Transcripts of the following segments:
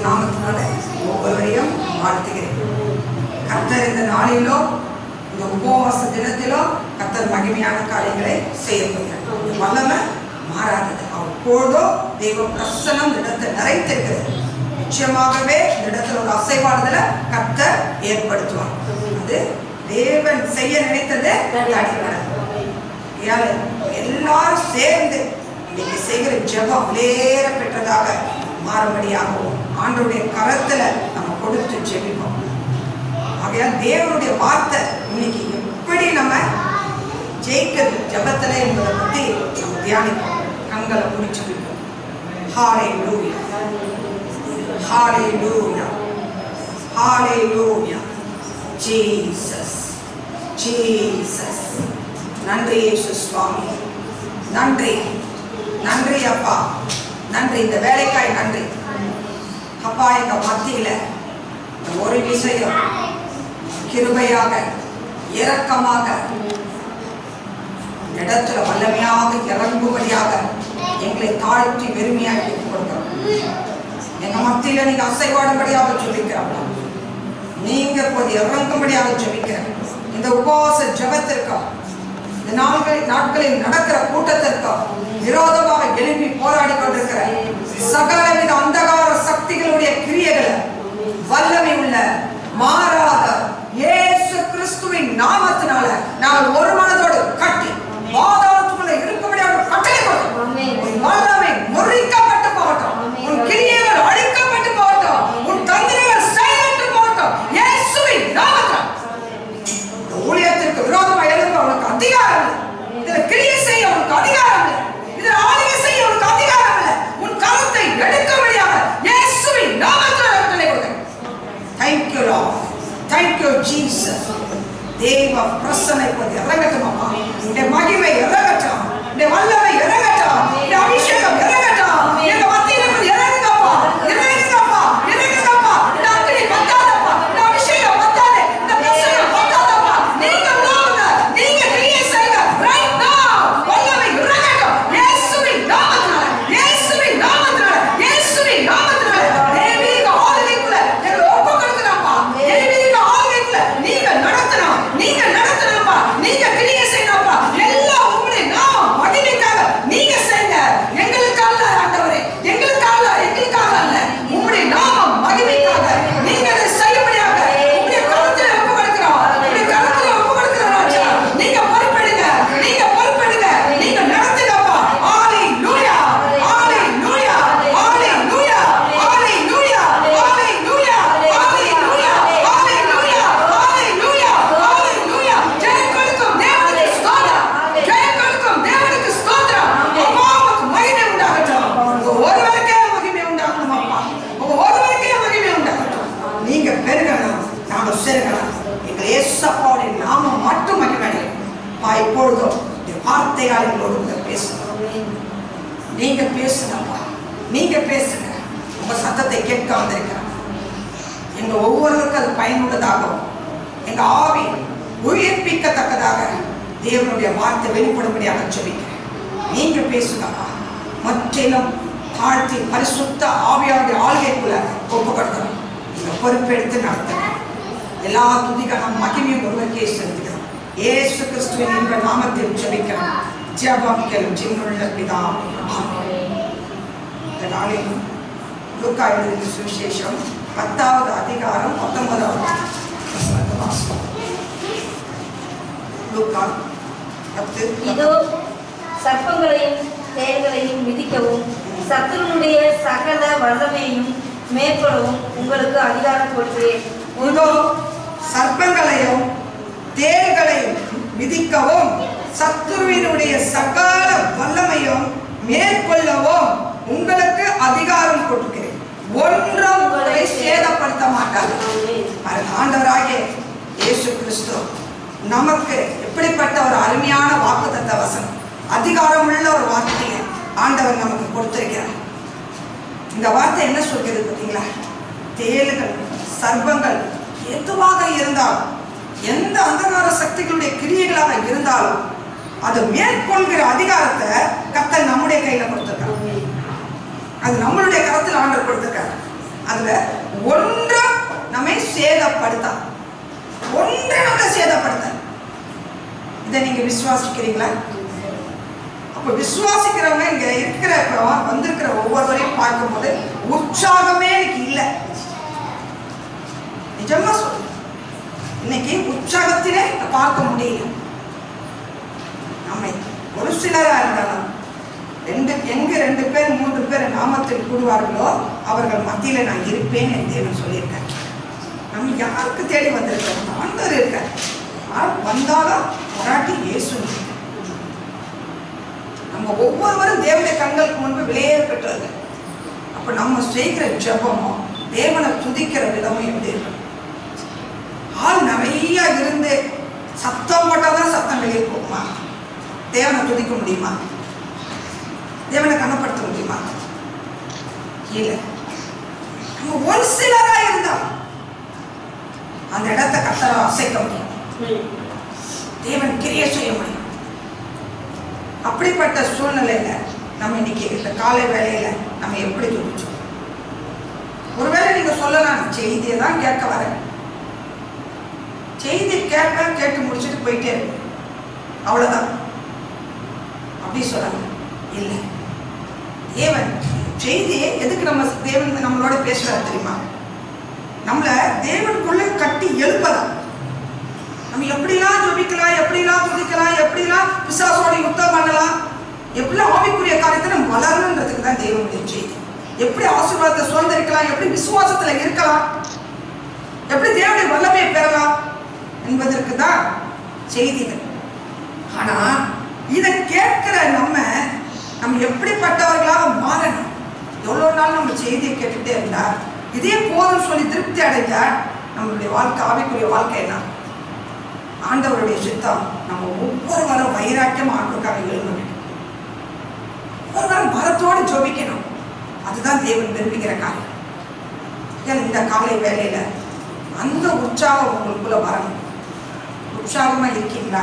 நாமத்தினால ஒவ்வொருவரையும் வாழ்த்துகிறேன் கர்த்தர் இந்த நாளிலோ இந்த உபவாச தினத்திலோ கர்த்தர் மகிமையான காரியங்களை செய்ய போகிறார் வல்லமை மாறாதது அவர் பொழுதோ தெய்வ பிரசனம் இந்த இடத்தை நிறைத்திருக்கிறது நிச்சயமாகவே இந்த இடத்துல ஒரு அசைவாடுதலை கர்த்தர் ஏற்படுத்துவார் அது தேவன் செய்ய நினைத்தது தடைபடாது ஏழை எல்லாரும் சேர்ந்து இன்னைக்கு செய்கிற ஜெபம் விலையேற பெற்றதாக மாறும்படியாகவும் ஆண்டவருடைய கரத்துல நம்ம கொடுத்து ஜெபிப்போம் ஆகையால் தேவனுடைய வார்த்தை இன்னைக்கு எப்படி நம்ம ஜெயிக்கிறது ஜெபத்துல என்பதை பத்தி நம்ம தியானிப்போம் கண்களை முடிச்சு வைப்போம் ஹாலே லூயா ஹாலே லூயா ஹாலே லூயா ஜீசஸ் ஜீசஸ் நன்றி இயேசு சுவாமி நன்றி நன்றி அப்பா நன்றி இந்த வேலைக்காய் நன்றி அப்பா எங்க மத்தியில இந்த ஒரு விஷயம் கிருபையாக இரக்கமாக இந்த இடத்துல வல்லமையாக இறங்கும்படியாக எங்களை தாழ்த்தி வெறுமையாக கொடுக்கிறோம் எங்க மத்தியில நீங்க அசைவாடும்படியாக சொல்லிக்கிறோம் நீங்க இப்போது இறங்கும்படியாக ஜெபிக்கிறேன் இந்த உபவாச ஜெபத்திற்கும் இந்த நாட்களில் நாட்களில் நடக்கிற கூட்டத்திற்கும் விரோதமாக எழுப்பி போராடி கொண்டிருக்கிற சகலவித அந்தகார சக்திகளுடைய கிரியைகளை வல்லமை உள்ள மாறாத இயேசு கிறிஸ்துவின் நாமத்தினால நாங்கள் ஒரு மனதோடு கட்டி பாதாளத்துக்குள்ள இருக்கும்படியாக கட்டளை கொடுக்கிறோம் உன் வல்லமை முறிக்கப்பட்டு போகட்டும் உன் கிரியைகள் அழிக்கப்பட்டு போகட்டும் உன் தந்திரங்கள் செயலற்று போகட்டும் இயேசுவின் நாமத்தில் இந்த ஊழியத்திற்கு விரோதமாக எழும்ப உனக்கு அதிகாரம் இல்லை இதுல கிரியை செய்ய உனக்கு அதிகாரம் இல்லை இதுல ஆளுகை செய்ய உனக்கு அதிகாரம் இல்லை உன் கருத்தை எடுக்க முடியாத இயேசுவின் நாமத்தில் கட்டளை கொடுக்கிறேன் Thank you, Lord. Thank you, Jesus. தேவ பிரசனை இப்போது இறங்கட்டும் அம்மா இந்த மகிமை இறங்கட்டும் இந்த வல்லமை இறங்கட்டும் இந்த அபிஷேகம் இறங்கட்டும் எங்க மத்தியில இருந்து இறங்குங்கப்பா இறங்குங்கப்பா இறங்குங்கப்பா இந்த அக்கினி பத்தாதப்பா இந்த அபிஷேகம் பத்தாது இந்த பிரசனம் பத்தாதப்பா நீங்க உலாவுங்க நீங்க கிரியை செய்யுங்க ரைட் நவ வல்லமை இறங்கட்டும் இயேசுவின் நாமத்தினால இயேசுவின் நாமத்தினால இயேசுவின் நாமத்தினால தேவீக ஆளுகைக்குள்ள எங்களை ஒப்பு கொடுக்கிறோம்ப்பா தேவீக ஆளுகைக்குள்ள நீங்க நடத்தணும் நீங்க நடத்தணும்ப்பா நீங்க கிரியை செய்யணும்ப்பா எல்லாம் உங்களுடைய நாமம் மகிமைக்காக நீங்க செய்யுங்க எங்களுக்கு அல்ல ஆண்டவரே எங்களுக்கு அல்ல எங்களுக்காக அல்ல உங்களுடைய நாமம் மகிமைக்காக நீங்க அதை செய்யும்படியாக உங்களுடைய கருத்துல ஒப்பு கொடுக்கிறோம் உங்களுடைய கருத்துல ஒப்பு கொடுக்கிறோம் ராஜா நீங்க பொறுப்பெடுங்க நீங்க பொறுப்பெடுங்க நீங்க நடத்துங்கப்பா ஆலை லூயா ஆலை லூயா ஆலை லூயா ஆலை லூயா ஆலை லூயா ஆலை லூயா ஆலை லூயா ஆலை லூயா ஆலை லூயா ஜெயம் கொடுக்கும் தேவனுக்கு ஸ்தோத்திரம் ஜெயம் கொடுக்கும் தேவனுக்கு ஸ்தோத்திரம் அப்பா உமக்கு மகிமை உண்டாகட்டும் உங்க ஒருவருக்கே மகிமை உண்டாகட்டும் அப்பா உங்க ஒருவருக்கே மகிமை உண்டாகட்டும் நீங்க பெருகணும் நாங்க செருகணும் எங்க ஏசப்பாவுடைய நாமம் மட்டும் மகிமை அடையும் பா இப்பொழுதும் இந்த வார்த்தையால் எங்களோடு கூட பேசணும் நீங்க பேசுங்கப்பா நீங்க பேசுங்க உங்க சத்தத்தை கேட்க வந்திருக்கிறோம் எங்க ஒவ்வொருவருக்கும் அது பயனுள்ளதாகவும் எங்க ஆவி உயிர்ப்பிக்கத்தக்கதாக தேவனுடைய வார்த்தை வெளிப்படும்படியாக ஜெபிக்கிறேன் நீங்க பேசுங்கப்பா முற்றிலும் தாழ்த்தி பரிசுத்த ஆவியாருடைய ஆள்கைக்குள்ள ஒப்பு கொடுக்கிறோம் நீங்க பொறுப்பெடுத்து நடத்துங்க எல்லா துதிகளும் மகிமையும் ஒருவருக்கே செலுத்துகிறோம் ஏசு கிறிஸ்துவின் என்ற நாமத்தில் ஜெபிக்கிறோம் ஜெபம் கேளும் ஜீவனுள்ள பிதாவே ஆமென் இந்த நாளில் லூக்கா எழுதின சுவிசேஷம் பத்தாவது அதிகாரம் பத்தொன்பதாவது வசனத்தை வாசிப்போம். லூக்கா பத்து இதோ சர்ப்பங்களையும் தேள்களையும் மிதிக்கவும் சத்துருனுடைய சகல வல்லமையையும் மேற்கொள்ளவும் உங்களுக்கு அதிகாரம் கொடுக்கிறேன் இதோ சர்ப்பங்களையும் தேள்களையும் மிதிக்கவும் சத்துருவினுடைய சகல வல்லமையும் மேற்கொள்ளவும் உங்களுக்கு அதிகாரம் கொடுக்கிறேன் ஒன்றும் உங்களை சேதப்படுத்த மாட்டார் பாருங்க, ஆண்டவராகிய இயேசு கிறிஸ்து நமக்கு எப்படிப்பட்ட ஒரு அருமையான வாக்குத்தத்த வசனம் அதிகாரமுள்ள ஒரு வார்த்தையை ஆண்டவர் நமக்கு கொடுத்திருக்கிறார் இந்த வார்த்தை என்ன சொல்கிறது பார்த்தீங்களா தேளுகள் சர்ப்பங்கள் எதுவாக இருந்தாலும் எந்த அந்தகார சக்திகளுடைய கிரியைகளாக இருந்தாலும் அது மேற்கொள்கிற அதிகாரத்தை கத்தல் நம்முடைய கையில கொடுத்திருக்கார் அது நம்மளுடைய கரத்தில் ஆண்டவர் கொடுத்திருக்காரு அதுல ஒன்றும் நம்மை சேதப்படுத்தா ஒன்றை நம்மளை சேதப்படுத்த இதை நீங்க விசுவாசிக்கிறீங்களா அப்ப விசுவாசிக்கிறவங்க இங்க இருக்கிற இப்ப வந்திருக்கிற ஒவ்வொருவரையும் பார்க்கும்போது உற்சாகமே எனக்கு இல்லை நிஜமா சொல்றேன் இன்னைக்கு உற்சாகத்திலே இதை பார்க்க முடியல நம்மை ஒரு சிலரா இருந்தாலும் ரெண்டு எங்க ரெண்டு பேர் மூன்று பேர் நாமத்தில் கூடுவார்களோ அவர்கள் மத்தியில நான் இருப்பேன் என்று தேவன் சொல்லியிருக்கார் நம்ம யாருக்கு தேடி வந்திருக்கிறோம் ஆண்டவர் இருக்கார் யார் வந்தாலும் வராட்டி இயேசு இருக்கார். நம்ம ஒவ்வொருவரும் தேவனுடைய கண்களுக்கு முன்பு விலையேற பெற்றவர்கள் அப்ப நம்ம செய்கிற ஜெபமும் தேவனை துதிக்கிற விதமும் எப்படி இருக்கணும் ஆள் நிறைய இருந்து சத்தம் போட்டாதான் சத்தம் வெளியே போகுமா தேவனை துதிக்க முடியுமா தேவனை கனப்படுத்த முடியுமா இல்லை நம்ம ஒரு சிலரா இருந்தா அந்த இடத்தை கத்தர அசைக்க முடியும் தேவன் கிரிய செய்ய முடியும் அப்படிப்பட்ட சூழ்நிலையில நம்ம இன்னைக்கு இந்த காலை வேலையில நம்ம எப்படி துடிச்சோம் ஒருவேளை நீங்க சொல்லலாம் நான் செய்தியை தான் கேட்க வரேன் செய்தி கேட்பேன் கேட்டு முடிச்சுட்டு போயிட்டே இருப்பேன் அவ்வளவுதான் அப்படி சொல்றாங்க இல்லை தேவன் செய்தியை எதுக்கு நம்ம தேவன் நம்மளோட பேசுறாரு தெரியுமா நம்மள தேவனுக்குள்ள கட்டி எழுப்பதான் நம்ம எப்படிலாம் ஜெபிக்கலாம் எப்படிலாம் துதிக்கலாம் எப்படிலாம் பிசாசோட யுத்தம் பண்ணலாம் எப்படிலாம் ஆவிக்குரிய காரியத்தை நம்ம வளரணுன்றதுக்கு தான் தேவனுடைய செய்தி எப்படி ஆசீர்வாதத்தை சுதந்திரிக்கலாம் எப்படி விசுவாசத்துல இருக்கலாம் எப்படி தேவனுடைய வல்லமையை பெறலாம் என்பதற்கு தான் செய்திகள் ஆனா இதை கேட்கிற நம்ம நம்ம எப்படிப்பட்டவர்களாக மாறணும் எவ்வளவு நாள் நம்ம செய்தியை கேட்டுட்டே இருந்தா இதே போதும் சொல்லி திருப்தி அடைஞ்சா நம்மளுடைய வாழ்க்கை ஆவிக்குரிய வாழ்க்கை என்ன ஆண்டவருடைய சித்தம் நம்ம ஒவ்வொருவரும் வைராக்கியம் ஆண்டுக்காக எழுத வேண்டும் ஒவ்வொருவரும் மரத்தோடு ஜோபிக்கணும் அதுதான் தேவன் விரும்புகிற காரியம் ஏன் இந்த காலை வேலையில அந்த உற்சாகம் உங்களுக்குள்ள வரணும் உற்சாகமா இருக்கீங்களா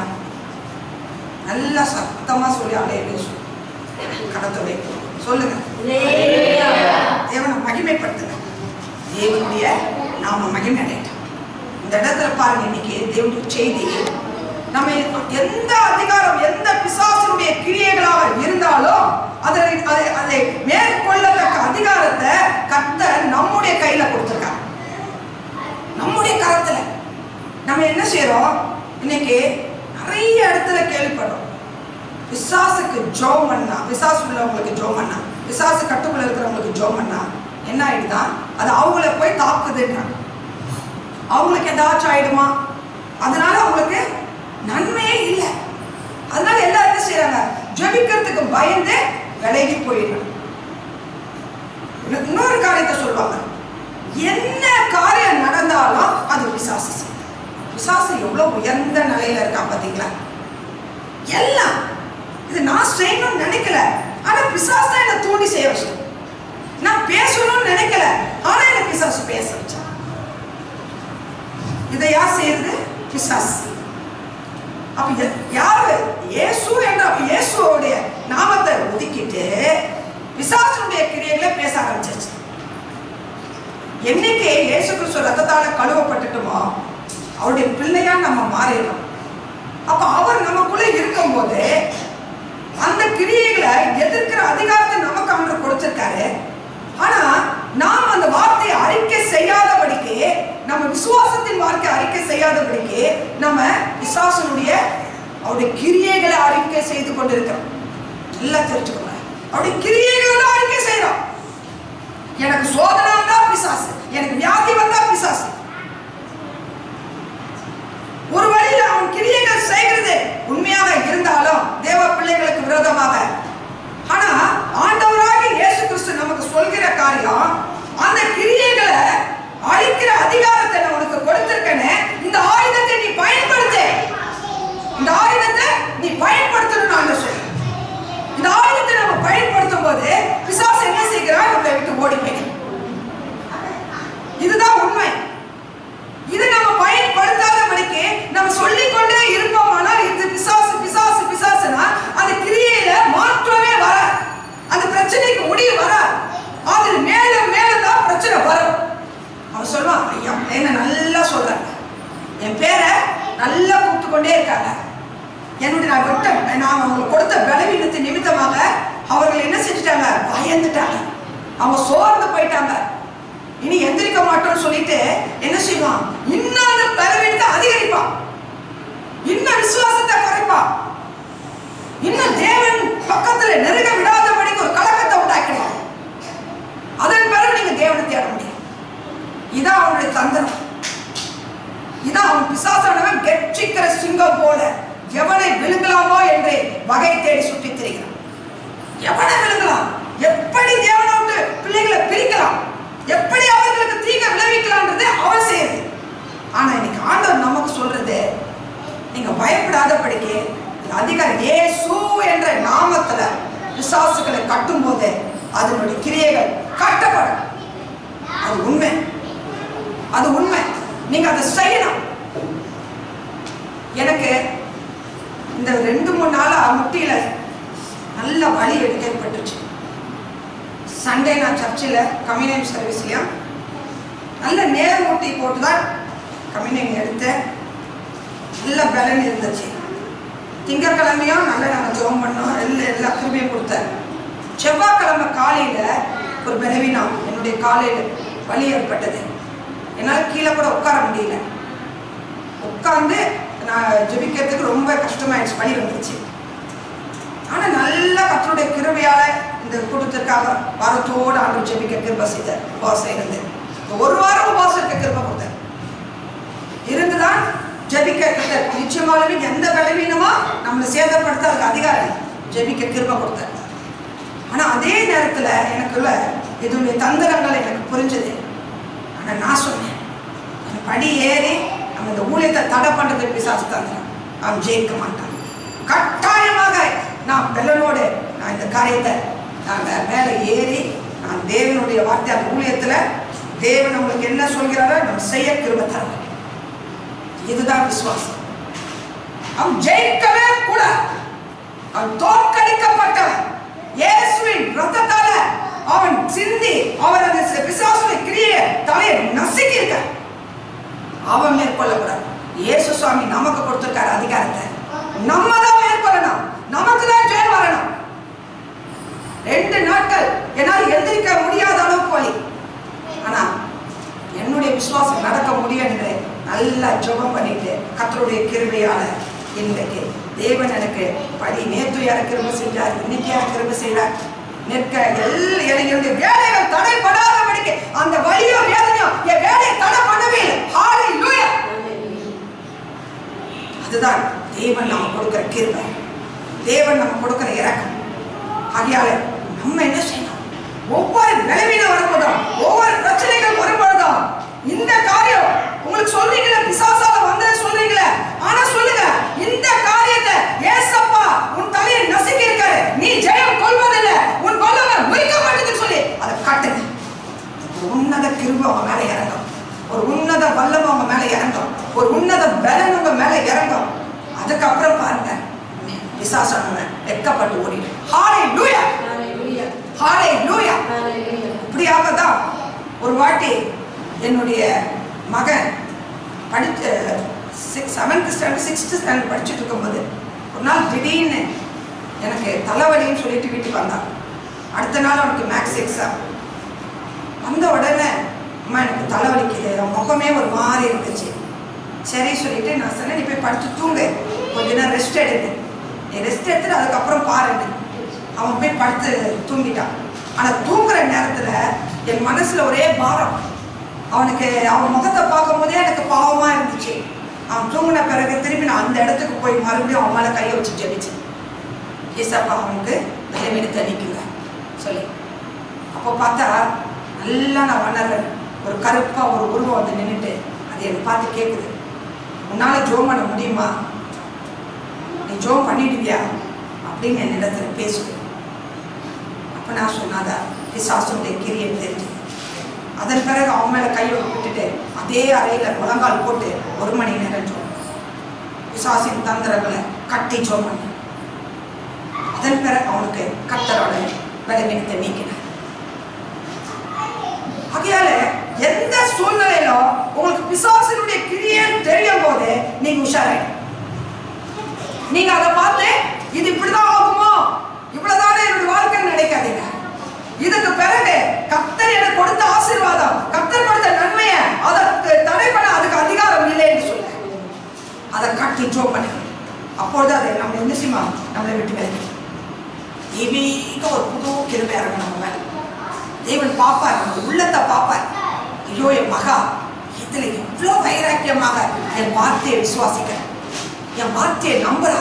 நல்லா சத்தமா சொல்லி அலைய கடத்த வைக்கும் சொல்லுங்க தேவனை மகிமைப்படுத்துங்க தேவனுடைய நாம மகிமை அடையட்டும் இந்த இடத்துல பாருங்க இன்னைக்கு தேவனுடைய செய்தி நம்ம எந்த அதிகாரம் எந்த பிசாசனுடைய கிரியைகளாக இருந்தாலும் அதை அதை அதை மேற்கொள்ளத்தக்க அதிகாரத்தை கர்த்தர் நம்முடைய கையில கொடுத்துருக்காங்க நம்முடைய கரத்துல நம்ம என்ன செய்றோம் இன்னைக்கு நிறைய இடத்துல கேள்விப்படுறோம் பிசாசுக்கு ஜோம் பண்ணா பிசாசு உள்ளவங்களுக்கு ஜோம் பண்ணா பிசாசு கட்டுக்குள்ள இருக்கிறவங்களுக்கு ஜோம் பண்ணா என்ன ஆயிடுதா அது அவங்கள போய் தாக்குதுன்றாங்க அவங்களுக்கு ஏதாச்சும் ஆயிடுமா அதனால அவங்களுக்கு நன்மையே இல்லை அதனால எல்லாரும் என்ன செய்யறாங்க ஜெபிக்கிறதுக்கு பயந்து விலகி போயிடுறாங்க இன்னொரு காரியத்தை சொல்லுவாங்க என்ன காரியம் நடந்தாலும் அது பிசாசு செய்யும். பிசாசு எவ்வளவு உயர்ந்த நிலையில இருக்கா பாத்தீங்களா எல்லாம் இது நான் செய்யணும்னு நினைக்கல ஆனா பிசாசு தான் என்ன தூண்டி செய்ய வச்சது நான் பேசணும்னு நினைக்கல ஆனா என்ன பிசாசு பேச வச்சா இதை யார் செய்யறது பிசாசு அப்ப ய- யாரு இயேசு என்ற இயேசுவோடைய நாமத்தை ஒதுக்கிட்டு பிசாசுடைய கிரியைகளை பேச ஆரம்பிச்சிருச்சு என்னைக்கு இயேசு கிறிஸ்து ரத்தத்தால கழுவப்பட்டுட்டோமோ அவருடைய பிள்ளையா நம்ம மாறிடுறோம் அப்ப அவர் நமக்குள்ள இருக்கும்போது அந்த கிரியைகளை எதிர்க்கிற அதிகாரத்தை நமக்கு அவர் கொடுத்திருக்காரு ஆனா நாம் அந்த வார்த்தையை அறிக்கை செய்யாதபடிக்கு நம்ம விசுவாசத்தின் வார்த்தை அறிக்கை செய்யாதபடிக்கு நம்ம விசுவாசனுடைய அவருடைய கிரியைகளை அறிக்கை செய்து கொண்டிருக்கிறோம் எல்லாம் தெரிஞ்சுக்கோங்க அவருடைய கிரியைகளை தான் அறிக்கை செய்யறோம் எனக்கு சோதனை வந்தா பிசாசு எனக்கு வியாதி வந்தா பிசாசு ஒரு வழியில் அவன் கிரியைகள் செய்கிறது உண்மையாக இருந்தாலும் தேவ பிள்ளைகளுக்கு விரோதமாக ஆனா ஆண்டவராக இயேசு கிறிஸ்து நமக்கு சொல்கிற காரியம் அந்த கிரியைகளை அழிக்கிற அதிகாரத்தை நான் உனக்கு கொடுத்திருக்கேனே இந்த ஆயுதத்தை நீ பயன்படுத்து இந்த ஆயுதத்தை நீ பயன்படுத்தணும்னு நான் சொல்றேன் இந்த ஆயுதத்தை நம்ம பயன்படுத்தும் போது பிசாசு என்ன செய்கிறான் நம்மளை விட்டு ஓடி போயிடும் இதுதான் உண்மை இது நம்ம பயன்படுத்தாதபடிக்கு நம்ம சொல்லிக்கொண்டே இருப்போமானால் இது பிசாசு பிசாசு பிசாசுனா அந்த கிரியையில மாற்றமே வர அந்த பிரச்சனைக்கு முடிவு வர அது மேலும் மேலும் தான் பிரச்சனை வரும் அவங்க சோர்ந்து போயிட்டாங்க இனி எந்திரிக்க மாட்டோம்னு சொல்லிட்டு என்ன செய்வான் இன்னும் அந்த பலவீனத்தை அதிகரிப்பான் இன்னும் விசுவாசத்தை குறைப்பான் இன்னும் தேவன் பக்கத்துல நெருங்க விடாதபடிக்கு ஒரு கலக்கத்தை உண்டாக்கிடுவான் அதன் பிறகு நீங்க தேவனை தேட முடியும் இதான் அவனுடைய தந்திரம் இதான் அவன் பிசாசானவன் கெட்சிக்கிற சிங்கம் போல எவனை விழுங்கலாமோ என்று வகை தேடி சுற்றி திரிகிறான் எவனை விழுங்கலாம் எப்படி தேவனை விட்டு பிள்ளைகளை பிரிக்கலாம் எப்படி அவர்களுக்கு தீங்க விளைவிக்கலாம்ன்றது அவன் செய்யுது ஆனா இன்னைக்கு ஆண்டவர் நமக்கு சொல்றது நீங்க பயப்படாதபடிக்கு அதிகாரி இயேசு என்ற நாமத்துல விசுவாசுகளை கட்டும் போது அதனுடைய கிரியைகள் கட்டப்படும் அது உண்மை அது உண்மை நீங்க அதை செய்யணும் எனக்கு இந்த ரெண்டு மூணு நாளா முட்டியில நல்ல வலி எடுக்க ஏற்பட்டுச்சு சண்டே நான் சர்ச்சில் கம்யூனியன் சர்வீஸ்லையும் நல்ல நேர் முட்டி போட்டு தான் கம்யூனியன் எடுத்தேன் நல்ல பலன் இருந்துச்சு திங்கட்கிழமையும் நல்ல நாங்கள் ஜோம் பண்ணோம் எல்லா எல்லா கிருமையும் கொடுத்தேன் செவ்வாய்க்கிழமை காலையில் ஒரு பலவீனம் என்னுடைய காலையில் வலி ஏற்பட்டது என்னால் கீழே கூட உட்கார முடியல உட்கார்ந்து நான் ஜெபிக்கிறதுக்கு ரொம்ப கஷ்டமாயிடுச்சு வலி வந்துருச்சு ஆனா நல்ல கத்தருடைய கிருபையால இந்த கூட்டத்திற்காக வாரத்தோடு ஆண்டு ஜெபிக்க கிருபை செய்தார் உபவாசம் இருந்து இந்த ஒரு வாரம் உபவாசம் இருக்க கிருபை கொடுத்தார் இருந்துதான் ஜெபிக்க கத்தர் நிச்சயமாலுமே எந்த பலவீனமா நம்மளை சேதப்படுத்த அதுக்கு அதிகாரம் ஜெபிக்க கிருபை கொடுத்தார் ஆனா அதே நேரத்துல எனக்குள்ள இதனுடைய தந்திரங்கள் எனக்கு புரிஞ்சது ஆனா நான் சொன்னேன் அந்த படி ஏறி நம்ம இந்த ஊழியத்தை தடை பண்றதுக்கு பிசாசு தந்திரம் அவன் ஜெயிக்க மாட்டான் கட்டாயமாக நான் பெல்லனோடு நான் இந்த காரியத்தை நான் மேலே ஏறி நான் தேவனுடைய வார்த்தை அந்த ஊழியத்துல தேவன் உங்களுக்கு என்ன சொல்கிறாரோ நம்ம செய்ய கிருப தரணும் இதுதான் விசுவாசம் அவன் ஜெயிக்கவே கூட அவன் தோற்கடிக்கப்பட்டவன் இயேசுவின் ரத்தத்தால அவன் சிந்தி அவன் அந்த பிசாசுடைய கிரியை தலையை நசுக்கி இருக்க அவன் மேற்கொள்ளக்கூடாது இயேசு சுவாமி நமக்கு கொடுத்திருக்காரு அதிகாரத்தை நம்ம தான் மேற்கொள்ளணும் நமக்கு தான் ஜெயம் வரணும் ரெண்டு நாட்கள் என்னால் எந்திரிக்க முடியாத அளவுக்கு வலி ஆனா என்னுடைய விசுவாசம் நடக்க முடியும் என்று நல்லா ஜெபம் பண்ணிட்டு கத்தருடைய கிருபையால இன்றைக்கு தேவன் எனக்கு படி நேற்று யார கிருபை செஞ்சார் இன்னைக்கு யார கிருபை செய்தார் நிற்க எல்லா எனக்கு என்னுடைய வேலைகள் தடைப்படாதபடிக்கு அந்த வலியோ வேதனையோ என் வேலையை தடை பண்ணவே இல்லை ஹalleluya அதுதான் தேவன் நம்ம கொடுக்கிற கிருபை தேவன் நம்ம கொடுக்கிற இரக்கம் ஆகையால நம்ம என்ன செய்யணும் ஒவ்வொரு விளைவின வரும்போதும் ஒவ்வொரு பிரச்சனைகள் வரும்பொழுதும் இந்த காரியம் உங்களுக்கு சொல்றீங்களே பிசாசால வந்தது சொல்றீங்களே ஆனா சொல்லுங்க இந்த காரியத்தை ஏசப்பா உன் தலையை நசுக்கி இருக்காரு நீ ஜெயம் கொள்வதில்லை உன் கொல்லவர் முறிக்க மாட்டேன்னு சொல்லி அதை காட்டுங்க ஒரு உன்னத கிருபை அவங்க மேல இறங்கும் ஒரு உன்னத வல்லம் அவங்க மேல இறங்கும் ஒரு உன்னத பலன் உங்க மேல இறங்கும் அதுக்கப்புறம் பாருங்க விசாசனவன் வெட்கப்பட்டு ஓடிடும் ஹாலே லூயா Hallelujah. ஹாலே லூயா Hallelujah. இப்படியாக தான் ஒரு வாட்டி என்னுடைய மகன் படித்த six seventh standard sixth standard படிச்சுட்டு இருக்கும்போது ஒரு நாள் திடீர்னு எனக்கு தலைவலின்னு சொல்லிட்டு வீட்டுக்கு வந்தான் அடுத்த நாள் அவனுக்கு மேக்ஸ் எக்ஸாம் வந்த உடனே அம்மா எனக்கு தலைவலிக்குது அவன் முகமே ஒரு மாதிரி இருந்துச்சு சரி சொல்லிட்டு நான் சொன்னேன் நீ போய் படுத்து தூங்கு கொஞ்ச நேரம் ரெஸ்ட் எடுங்க நீ ரெஸ்ட் எடுத்துட்டு அதுக்கப்புறம் பாருங்க அவன் போய் படுத்து தூங்கிட்டான் ஆனால் தூங்குற நேரத்தில் என் மனசில் ஒரே பாரம் அவனுக்கு அவன் முகத்தை பார்க்கும்போதே எனக்கு பாவமாக இருந்துச்சு அவன் தூங்கின பிறகு திரும்பி நான் அந்த இடத்துக்கு போய் மறுபடியும் அவன் மேலே கையை வச்சு ஜெபிச்சேன் ஏசப்பா அவனுக்கு பலவீனத்தை நீக்குங்க சொல்லி அப்போ பார்த்தா நல்லா நான் வளர்றேன் ஒரு கருப்பாக ஒரு உருவம் வந்து நின்றுட்டு அது என்னை பார்த்து கேட்குது உன்னால் ஜோம் பண்ண முடியுமா நீ ஜோம் பண்ணிடுவியா அப்படின்னு என்னிடத்துல பேசுது அப்போ நான் சொன்னாதா பிசாசுடைய கிரியை தெரிஞ்சு அதன் பிறகு அவன் மேலே கையை விட்டுட்டு அதே அறையில் முழங்கால் போட்டு ஒரு மணி நேரம் ஜோம் பிசாசின் தந்திரங்களை கட்டி ஜோம் பண்ணி அதன் பிறகு அவனுக்கு கத்தரோட பலவீனத்தை நீக்கினார் ஆகையால எந்த சூழ்நிலையிலும் உங்களுக்கு பிசாசினுடைய கிரியை தெரியும் போது நீங்க உஷாராயிடும் நீங்க அதை பார்த்து இது இப்படிதான் ஆகுமோ இவ்வளவுதானே என்னுடைய வாழ்க்கை நினைக்காதீங்க இதுக்கு பிறகு அதிக ஒரு புது கிருபை இறங்கணும் நம்ம மேல. தேவன் பார்ப்பார் நம்ம உள்ளத்தை பார்ப்பார் ஐயோ என் மகா இதுல எவ்வளோ வைராக்கியமாக என் வார்த்தையை விசுவாசிக்கிறேன் என் வார்த்தையை நம்புறா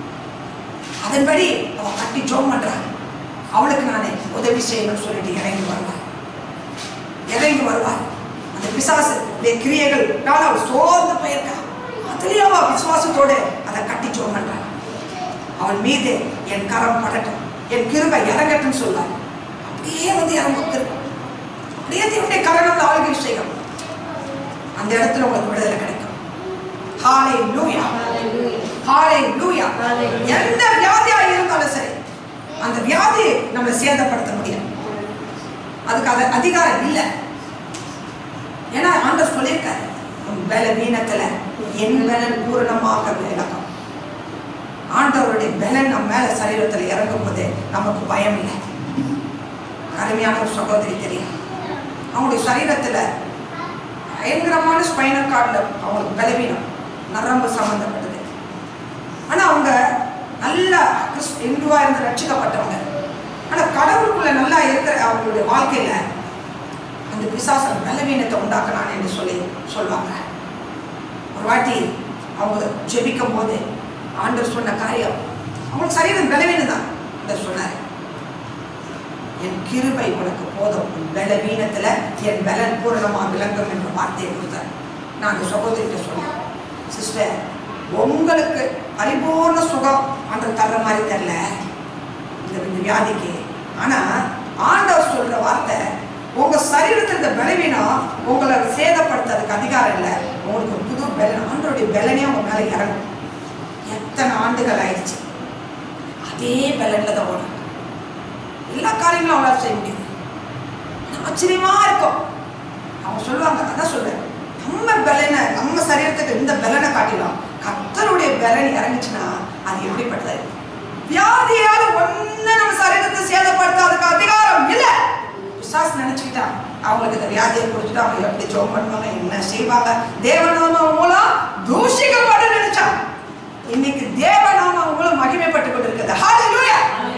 அதன்படி அவ கட்டி ஜோம் பண்றா அவளுக்கு நானே உதவி செய்யணும்னு சொல்லிட்டு இறங்கி வருவார் இறங்கி வருவார் அந்த பிசாசு உடைய கிரியைகள் நான் அவள் சோர்ந்து போயிருக்கா அதுலயும் அவ விசுவாசத்தோடு அதை கட்டி ஜோம் பண்றா அவன் மீது என் கரம் படட்டும் என் கிருபை இறங்கட்டும் சொல்வார் அப்படியே வந்து இறங்கும் கிருபை அப்படியே தேவனுடைய கரணம் ஆளுகை செய்யும் அந்த இடத்துல உங்களுக்கு விடுதலை கிடைக்கும் ஹாலே லூயா ஹாலே லூயா Hallelujah. எந்த வியாதியா இருந்தாலும் சரி அந்த வியாதி நம்மளை சேதப்படுத்த முடியும் அதுக்கு அது அதிகாரம் இல்லை ஏன்னா ஆண்டவர் சொல்லியிருக்காரு உன் பலவீனத்துல என் பலன் பூரணமாக விளக்கம் ஆண்டவருடைய பலன் நம்ம மேல சரீரத்துல இறங்கும் போது நமக்கு பயம் இல்லை அருமையான ஒரு சகோதரி தெரியும் அவங்களுடைய சரீரத்துல பயங்கரமான ஸ்பைனல் கார்டில் அவங்களுக்கு பலவீனம் நரம்பு சம்பந்தப்பட்டது ஆனா அவங்க நல்ல கிறிஸ் இந்துவா இருந்து ரட்சிக்கப்பட்டவங்க ஆனா கடவுளுக்குள்ள நல்லா இருக்கிற அவங்களுடைய வாழ்க்கையில அந்த பிசாசம் பலவீனத்தை உண்டாக்குனான் என்று சொல்லி சொல்லுவாங்க ஒரு வாட்டி அவங்க ஜெபிக்கும் போது ஆண்டவர் சொன்ன காரியம் அவங்களுக்கு சரீரம் பலவீனம் தான் இந்த சொன்னார் என் கிருபை உனக்கு போதும் உன் பலவீனத்துல என் பலன் பூரணமாக விளங்கும் என்ற வார்த்தையை கொடுத்தார் நான் அந்த சகோதரிகிட்ட சொன்னேன் சிஸ்டர் உங்களுக்கு பரிபூர்ண சுகம் அந்த தர்ற மாதிரி தெரியல இந்த இந்த வியாதிக்கு ஆனா ஆண்டவர் சொல்ற வார்த்தை உங்க சரீரத்தில் இந்த பலவீனம் உங்களை சேதப்படுத்துறதுக்கு அதிகாரம் இல்லை உங்களுக்கு ஒரு புது பலன் ஆண்டோடைய பலனே உங்க மேல இறங்கும் எத்தனை ஆண்டுகள் ஆயிடுச்சு அதே பலன்ல தான் ஓடும் எல்லா காரியங்களும் அவங்களால செய்ய முடியுது ஆனா ஆச்சரியமா இருக்கும் அவங்க சொல்லுவாங்க அதான் சொல்றேன் நம்ம பலனை நம்ம சரீரத்துக்கு இந்த பலனை காட்டிலும் கத்தருடைய பலன் இறங்குச்சுன்னா அது எப்படிப்பட்டது வியாதியால ஒண்ணு நம்ம சரீரத்தை சேதப்படுத்தாதுக்கு அதிகாரம் இல்ல பிசாசு நினைச்சுக்கிட்டா அவங்களுக்கு இந்த வியாதியை கொடுத்துட்டு அவங்க எப்படி ஜோம் பண்ணுவாங்க என்ன செய்வாங்க தேவநாமம் மூலம் தூஷிக்கப்பட நினைச்சா இன்னைக்கு தேவநாமம் மூலம் மகிமைப்பட்டு கொண்டிருக்கிறது ஹalleluya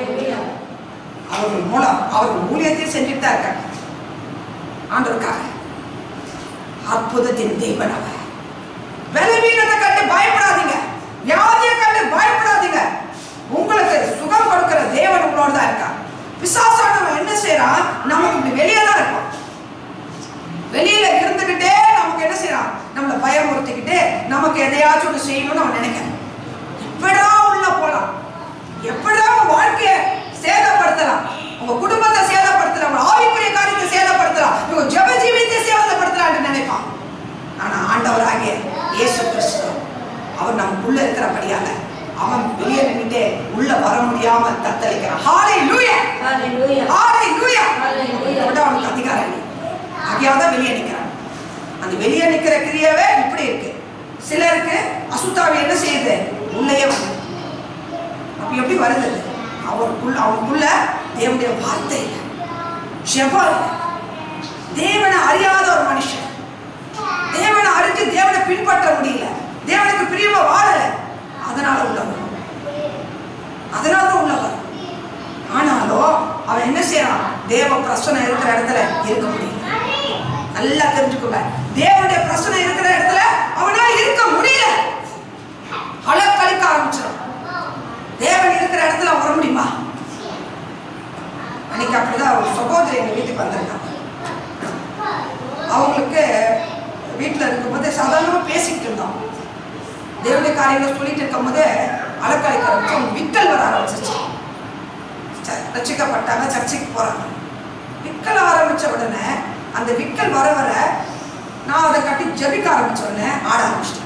அவர்கள் மூலம் அவர்கள் ஊழியத்தை செஞ்சுட்டு தான் இருக்காங்க ஆண்டவருக்காக அற்புதத்தின் தெய்வன் அவர் பலவீனத்தை கண்டு பயப்படாதீங்க வியாதியை கண்டு பயப்படாதீங்க உங்களுக்கு சுகம் கொடுக்கிற தேவன் உங்களோட தான் இருக்கா பிசாசானவன் என்ன செய்யறான் நமக்கு இப்படி வெளியே தான் இருப்பான் வெளியில இருந்துகிட்டே நமக்கு என்ன செய்யறான் நம்மளை பயமுறுத்திக்கிட்டு நமக்கு எதையாச்சும் ஒன்று செய்யணும்னு அவன் நினைக்கிறான் எப்படா உள்ள போலாம் எப்படா உங்க வாழ்க்கையை சேதப்படுத்தலாம் உங்க குடும்பத்தை சேதப்படுத்தலாம் உங்க ஆவிக்குரிய காரியத்தை சேதப்படுத்தலாம் உங்க ஜெப ஜீவியத்தை சேதப்படுத்தலாம்னு நினைப்பான் ஆனா ஆண்டவராகிய இயேசு கிறிஸ்து அவர் நமக்குள்ள இருக்கிறபடியால அவன் வெளியே நின்னுட்டே உள்ள வர முடியாம தத்தளிக்கிறான் ஹாலே லூயா Hallelujah. ஹாலே லூயா Hallelujah. விட அவனுக்கு அதிகாரம் இல்லை ஆகியாதான் வெளியே நிற்கிறான் அந்த வெளியே நிற்கிற கிரியவே இப்படி இருக்கு சிலருக்கு அசுத்தாவி என்ன செய்யுது உள்ளேயே வருது அப்ப எப்படி வருது அது? அவருக்குள்ள அவனுக்குள்ள தேவனுடைய வார்த்தை இல்லை ஜெபம் இல்லை. தேவனை அறியாத ஒரு மனுஷன் தேவனை அறிஞ்சு தேவனை பின்பற்ற முடியல தேவனுக்கு பிரியமா வாழல அதனால உள்ளவர் அதனால தான் உள்ளவர் ஆனாலும் அவன் என்ன செய்யறான் தேவ பிரசனை இருக்கிற இடத்துல இருக்க முடியல நல்லா தெரிஞ்சுக்கோங்க தேவனுடைய பிரசனை இருக்கிற இடத்துல அவனால இருக்க முடியல அலக்கழிக்க ஆரம்பிச்சிடும் தேவன் இருக்கிற இடத்துல அவன் வர முடியுமா அன்னைக்கு அப்படிதான் ஒரு சகோதரி எங்க வீட்டுக்கு வந்திருந்தாங்க அவங்களுக்கு வீட்டில் இருக்கும்போது சாதாரணமா பேசிக்கிட்டு இருந்தோம் தேவனுடைய காரியங்களை சொல்லிட்டு இருக்கும்போது அலக்கழிக்க ஆரம்பிச்சு அவங்க விக்கல் வர ஆரம்பிச்சிச்சு ச- ரட்சிக்கப்பட்டாங்க சர்ச்சுக்கு போறாங்க விக்கல் ஆரம்பிச்ச உடனே அந்த விக்கல் வர வர நான் அதை கட்டி ஜெபிக்க ஆரம்பிச்ச உடனே ஆட ஆரம்பிச்சிட்டேன்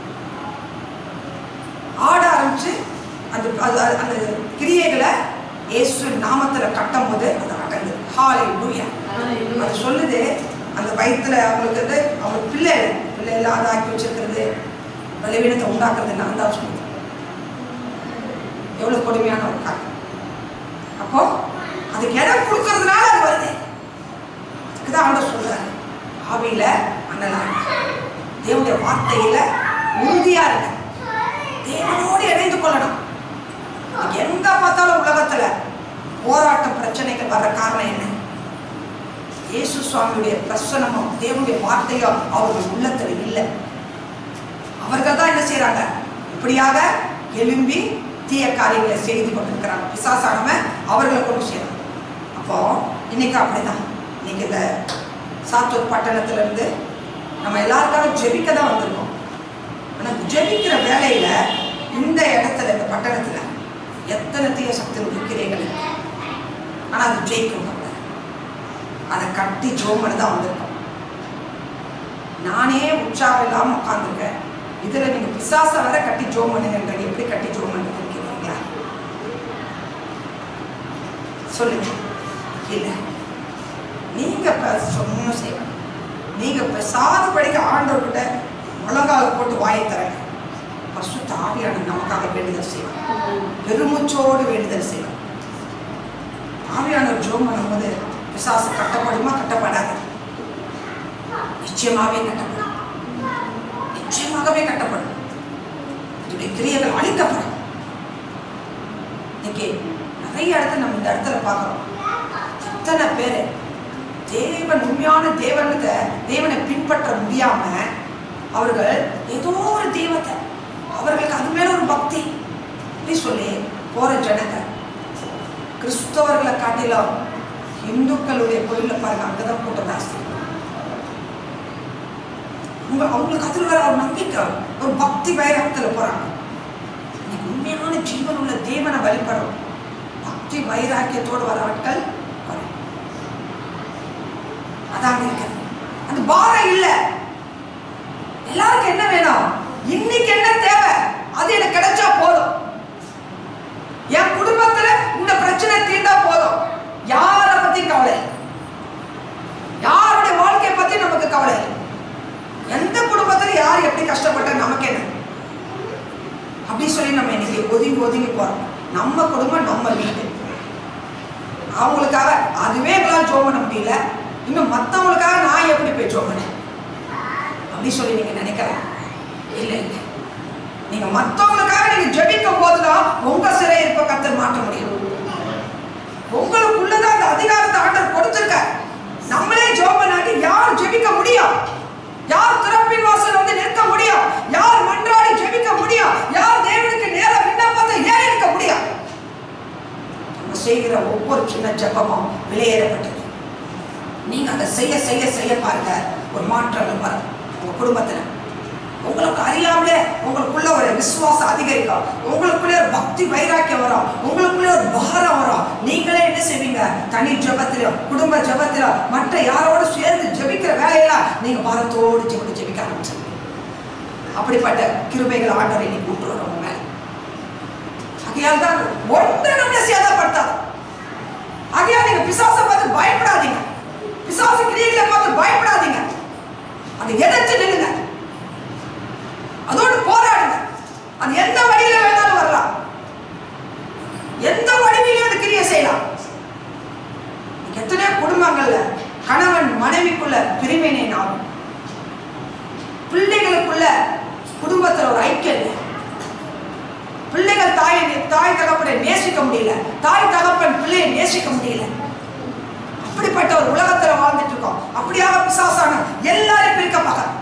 ஆட ஆரம்பிச்சு அந்த அது அது- அந்த கிரியைகளை இயேசு நாமத்துல கட்டும் போது அது அடங்குது ஹாலே லூயா Hallelujah. அது சொல்லுது அந்த வயித்துல அவங்களுக்கு வந்து அவங்களுக்கு பிள்ளை இல்லை. பிள்ளை இல்லாத ஆக்கி வச்சிருக்கிறது பலவீனத்தை உண்டாக்குறது நான் தான் சொல்லுது எவ்வளவு கொடுமையான ஒரு காரியம் அப்போ அதுக்கு இடம் கொடுக்கறதுனால அது வருது அதுக்குதான் ஆண்டவர் சொல்றாரு ஆவியில அண்ணலா தேவனுடைய வார்த்தையில உறுதியா இருங்க தேவனோடு இணைந்து கொள்ளணும் இன்னைக்கு எங்க பார்த்தாலும் உலகத்துல போராட்டம் பிரச்சனைகள் வர்ற காரணம் என்ன இயேசு சுவாமியுடைய பிரசனமும் தேவனுடைய வார்த்தையோ அவர்கள் உள்ளத்தில் இல்லை அவர்கள் தான் என்ன செய்றாங்க இப்படியாக எழும்பி தீய காரியங்களை செய்து கொண்டிருக்கிறாங்க பிசாசானவன் அவர்களை கொண்டு செய்யறாங்க அப்போ இன்னைக்கு அப்படிதான் இன்னைக்கு இந்த சாத்தூர் பட்டணத்துல இருந்து நம்ம எல்லாருக்காரும் ஜெபிக்க தான் வந்திருக்கோம் ஆனால் ஜெபிக்கிற வேலையில இந்த இடத்துல இந்த பட்டணத்துல எத்தனை தீய சக்திகள் கிரியைகள் இருக்கு ஆனா அது ஜெயிக்கும் நம்ம அதை கட்டி ஜோமனு தான் வந்திருக்கோம் நானே உற்சாகம் இல்லாம உட்கார்ந்துருக்கேன் இதுல நீங்க பிசாச வர கட்டி ஜோம் பண்ணுங்கன்றது எப்படி கட்டி ஜோம் பண்ணுறது கேட்குறீங்களா சொல்லுங்க இல்ல நீங்க சொன்ன செய்யணும் நீங்க பெசாத படிக்க ஆண்டவர்கிட்ட முழங்கால போட்டு வாயை தரங்க பசு தாவியான நமக்காக வேண்டுதல் செய்யணும் பெருமூச்சோடு வேண்டுதல் செய்யணும் ஆவியானவர் ஜோம் பண்ணும்போது பிசாசு கட்டப்படுமா கட்டப்படாது நிச்சயமாவே கட்டப்படும் நிச்சயமாகவே கட்டப்படும் இதனுடைய கிரியைகள் அழிக்கப்படும் இன்னைக்கு நிறைய இடத்துல நம்ம இந்த இடத்துல பார்க்கிறோம் எத்தனை பேர் தேவன் உண்மையான தேவனுக்கு தேவனை பின்பற்ற முடியாம அவர்கள் ஏதோ ஒரு தெய்வத்தை அவர்களுக்கு அது மேல ஒரு பக்தி இப்படி சொல்லி போற ஜனங்க கிறிஸ்தவர்களை காட்டிலும் இந்துக்களுடைய கோயிலில் பாருங்க அங்கதான் கூட்டம் ஜாஸ்தி உங்க அவங்களுக்கு அதில் வர ஒரு நம்பிக்கை ஒரு பக்தி வைராகத்தில் போறாங்க இன்னைக்கு உண்மையான ஜீவன் உள்ள தேவனை வழிபடும் பக்தி வைராக்கியத்தோடு வர ஆட்கள் குறை. அதான் இருக்கு அந்த பாரம் இல்ல எல்லாருக்கும் என்ன வேணும் இன்னைக்கு என்ன தேவை அது எனக்கு கிடைச்சா போதும் என் குடும்பத்துல இந்த பிரச்சனை தீர்ந்தா போதும் யார பத்தி கவலை இல்லை. யாருடைய வாழ்க்கையை பத்தி நமக்கு கவலை இல்லை. எந்த குடும்பத்துல யார் எப்படி கஷ்டப்பட்டா நமக்கு என்ன அப்படி சொல்லி நம்ம இன்னைக்கு ஒதுங்கி ஒதுங்கி போறோம் நம்ம குடும்பம் நம்ம வீடு அவங்களுக்காக அதுவே எங்களால் ஜோம் பண்ண முடியல இன்னும் மற்றவங்களுக்காக நான் எப்படி போய் ஜோம் பண்ணேன் அப்படி சொல்லி நீங்க நினைக்கலாம் இல்லை இல்லை நீங்க மற்றவங்களுக்காக நீங்க ஜெபிக்கும் போதுதான் உங்க சிறை இருப்ப கத்தர் மாற்ற முடியும் உங்களுக்குள்ளதான் அந்த அதிகாரத்தை ஆண்டவர் கொடுத்திருக்க நம்மளே ஜெபம் பண்ணாட்டி யார் ஜெபிக்க முடியும் யார் திறப்பின் வாசல் வந்து நிற்க முடியும் யார் மன்றாடி ஜெபிக்க முடியும் யார் தேவனுக்கு நேர விண்ணப்பத்தை ஏறெடுக்க முடியும் நம்ம செய்கிற ஒவ்வொரு சின்ன ஜெபமும் விலையேறப்பட்டது நீங்க அதை செய்ய செய்ய செய்ய பாருங்க ஒரு மாற்றங்கள் வரும் உங்க குடும்பத்துல உங்களுக்கு அறியாமலே உங்களுக்குள்ள ஒரு விசுவாசம் அதிகரிக்கும் உங்களுக்குள்ளே ஒரு பக்தி வைராக்கியம் வரும் உங்களுக்குள்ளே ஒரு பாரம் வரும் நீங்களே என்ன செய்வீங்க தனி ஜெபத்திலும் குடும்ப ஜெபத்திலும் மற்ற யாரோட சேர்ந்து ஜெபிக்கிற வேலையில நீங்க பாரத்தோடு ஜெபிக்க ஜெபிக்க ஆரம்பிச்சிருவீங்க அப்படிப்பட்ட கிருபைகள் ஆண்டவரை நீ கூட்டு வரும் உங்க மேல ஆகையால் தான் ஒன்று நம்மளை சேதப்படுத்தாது ஆகையால் நீங்க பிசாசை பார்த்து பயப்படாதீங்க பிசாசு கிரியைகளை பார்த்து பயப்படாதீங்க அதை எதிர்த்து நில்லுங்க அதோடு போராடுங்க அது எந்த வழியில வேணாலும் வரலாம் எந்த வடிவிலையும் அது கிரியை செய்யலாம் இன்னைக்கு எத்தனையோ குடும்பங்கள்ல கணவன் மனைவிக்குள்ள பிரிவினை ஆகும் பிள்ளைகளுக்குள்ள குடும்பத்துல ஒரு ஐக்கியம் இல்லை பிள்ளைகள் தாயை தாய் தகப்பனை நேசிக்க முடியல தாய் தகப்பன் பிள்ளையை நேசிக்க முடியல அப்படிப்பட்ட ஒரு உலகத்துல வாழ்ந்துட்டு இருக்கோம் அப்படியாக பிசாசான எல்லாரும் பிரிக்க பார்க்க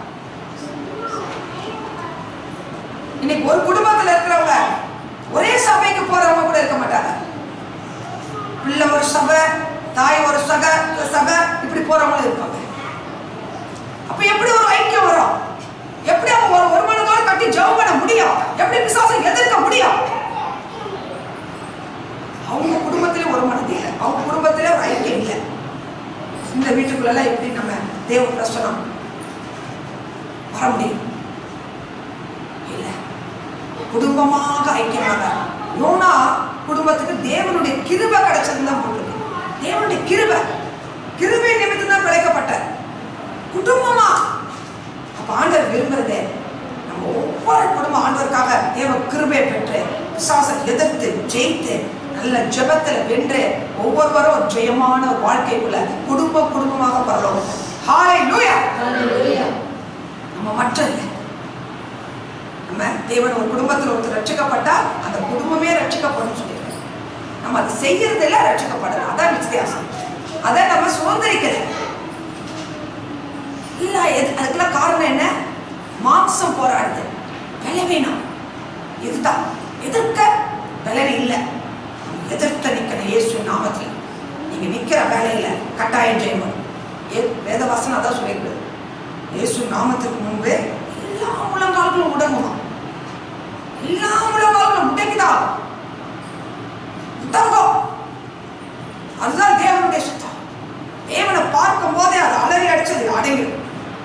இன்னைக்கு ஒரு குடும்பத்துல இருக்கிறவங்க ஒரே சபைக்கு போறவங்க கூட இருக்க மாட்டாங்க பிள்ளை ஒரு சபை தாய் ஒரு சகை சபை இப்படி போறவங்களும் இருப்பாங்க அப்ப எப்படி ஒரு ஐக்கியம் வரும் எப்படி அவங்க ஒரு ஒரு மனதோடு கட்டி ஜெபம் பண்ண முடியும் எப்படி பிசாசை எதிர்க்க முடியும் அவங்க குடும்பத்திலே ஒரு மனது இல்லை அவங்க குடும்பத்திலே ஒரு ஐக்கியம் இல்லை இந்த வீட்டுக்குள்ள எப்படி நம்ம தேவ பிரசனம் வர முடியும் இல்ல குடும்பமாக ஐக்கியமாக யோனா குடும்பத்துக்கு தேவனுடைய கிருபை கிடைச்சதுன்னு தான் போட்டிருக்கு தேவனுடைய கிருபை கிருபை நிமித்தம் தான் பிழைக்கப்பட்ட குடும்பமா அப்ப ஆண்டவர் விரும்புறதே நம்ம ஒவ்வொரு குடும்பம் ஆண்டவருக்காக தேவ கிருபை பெற்று விசுவாச எதிர்த்து ஜெயித்து நல்ல ஜெபத்துல வென்று ஒவ்வொருவரும் ஒரு ஜெயமான ஒரு வாழ்க்கைக்குள்ள குடும்ப குடும்பமாக பரலோகம் ஹாலே லூயா Hallelujah. நம்ம மற்ற இல்லை நம்ம தேவன் ஒரு குடும்பத்தில் ஒருத்தர் ரட்சிக்கப்பட்டா அந்த குடும்பமே ரட்சிக்கப்படும் சொல்லியிருக்காரு நம்ம அதை செய்யறதில்ல ரட்சிக்கப்படுறோம் அதான் வித்தியாசம் அதை நம்ம சுதந்திரிக்கல இல்ல எது- அதுக்கெல்லாம் காரணம் என்ன மாம்சம் போராடுது பலவீனம் இதுதான் எதிர்க்க பலன் இல்லை எதிர்த்த நிக்கணும் இயேசு நாமத்தில் நீங்க நிக்கிற வேலையில கட்டாயம் செய்யணும் ஏ- வேதவாசனம் அதான் சொல்லிடுது இயேசு நாமத்துக்கு முன்பே எல்லா முழங்கால்களும் முடங்குமா எல்லா முழங்கால்களும் முடங்கிதா முடங்கும் அதுதான் தேவனுடைய சுத்தம் தேவனை பார்க்கும் போதே அது அலறி அடிச்சது அடங்கிடும்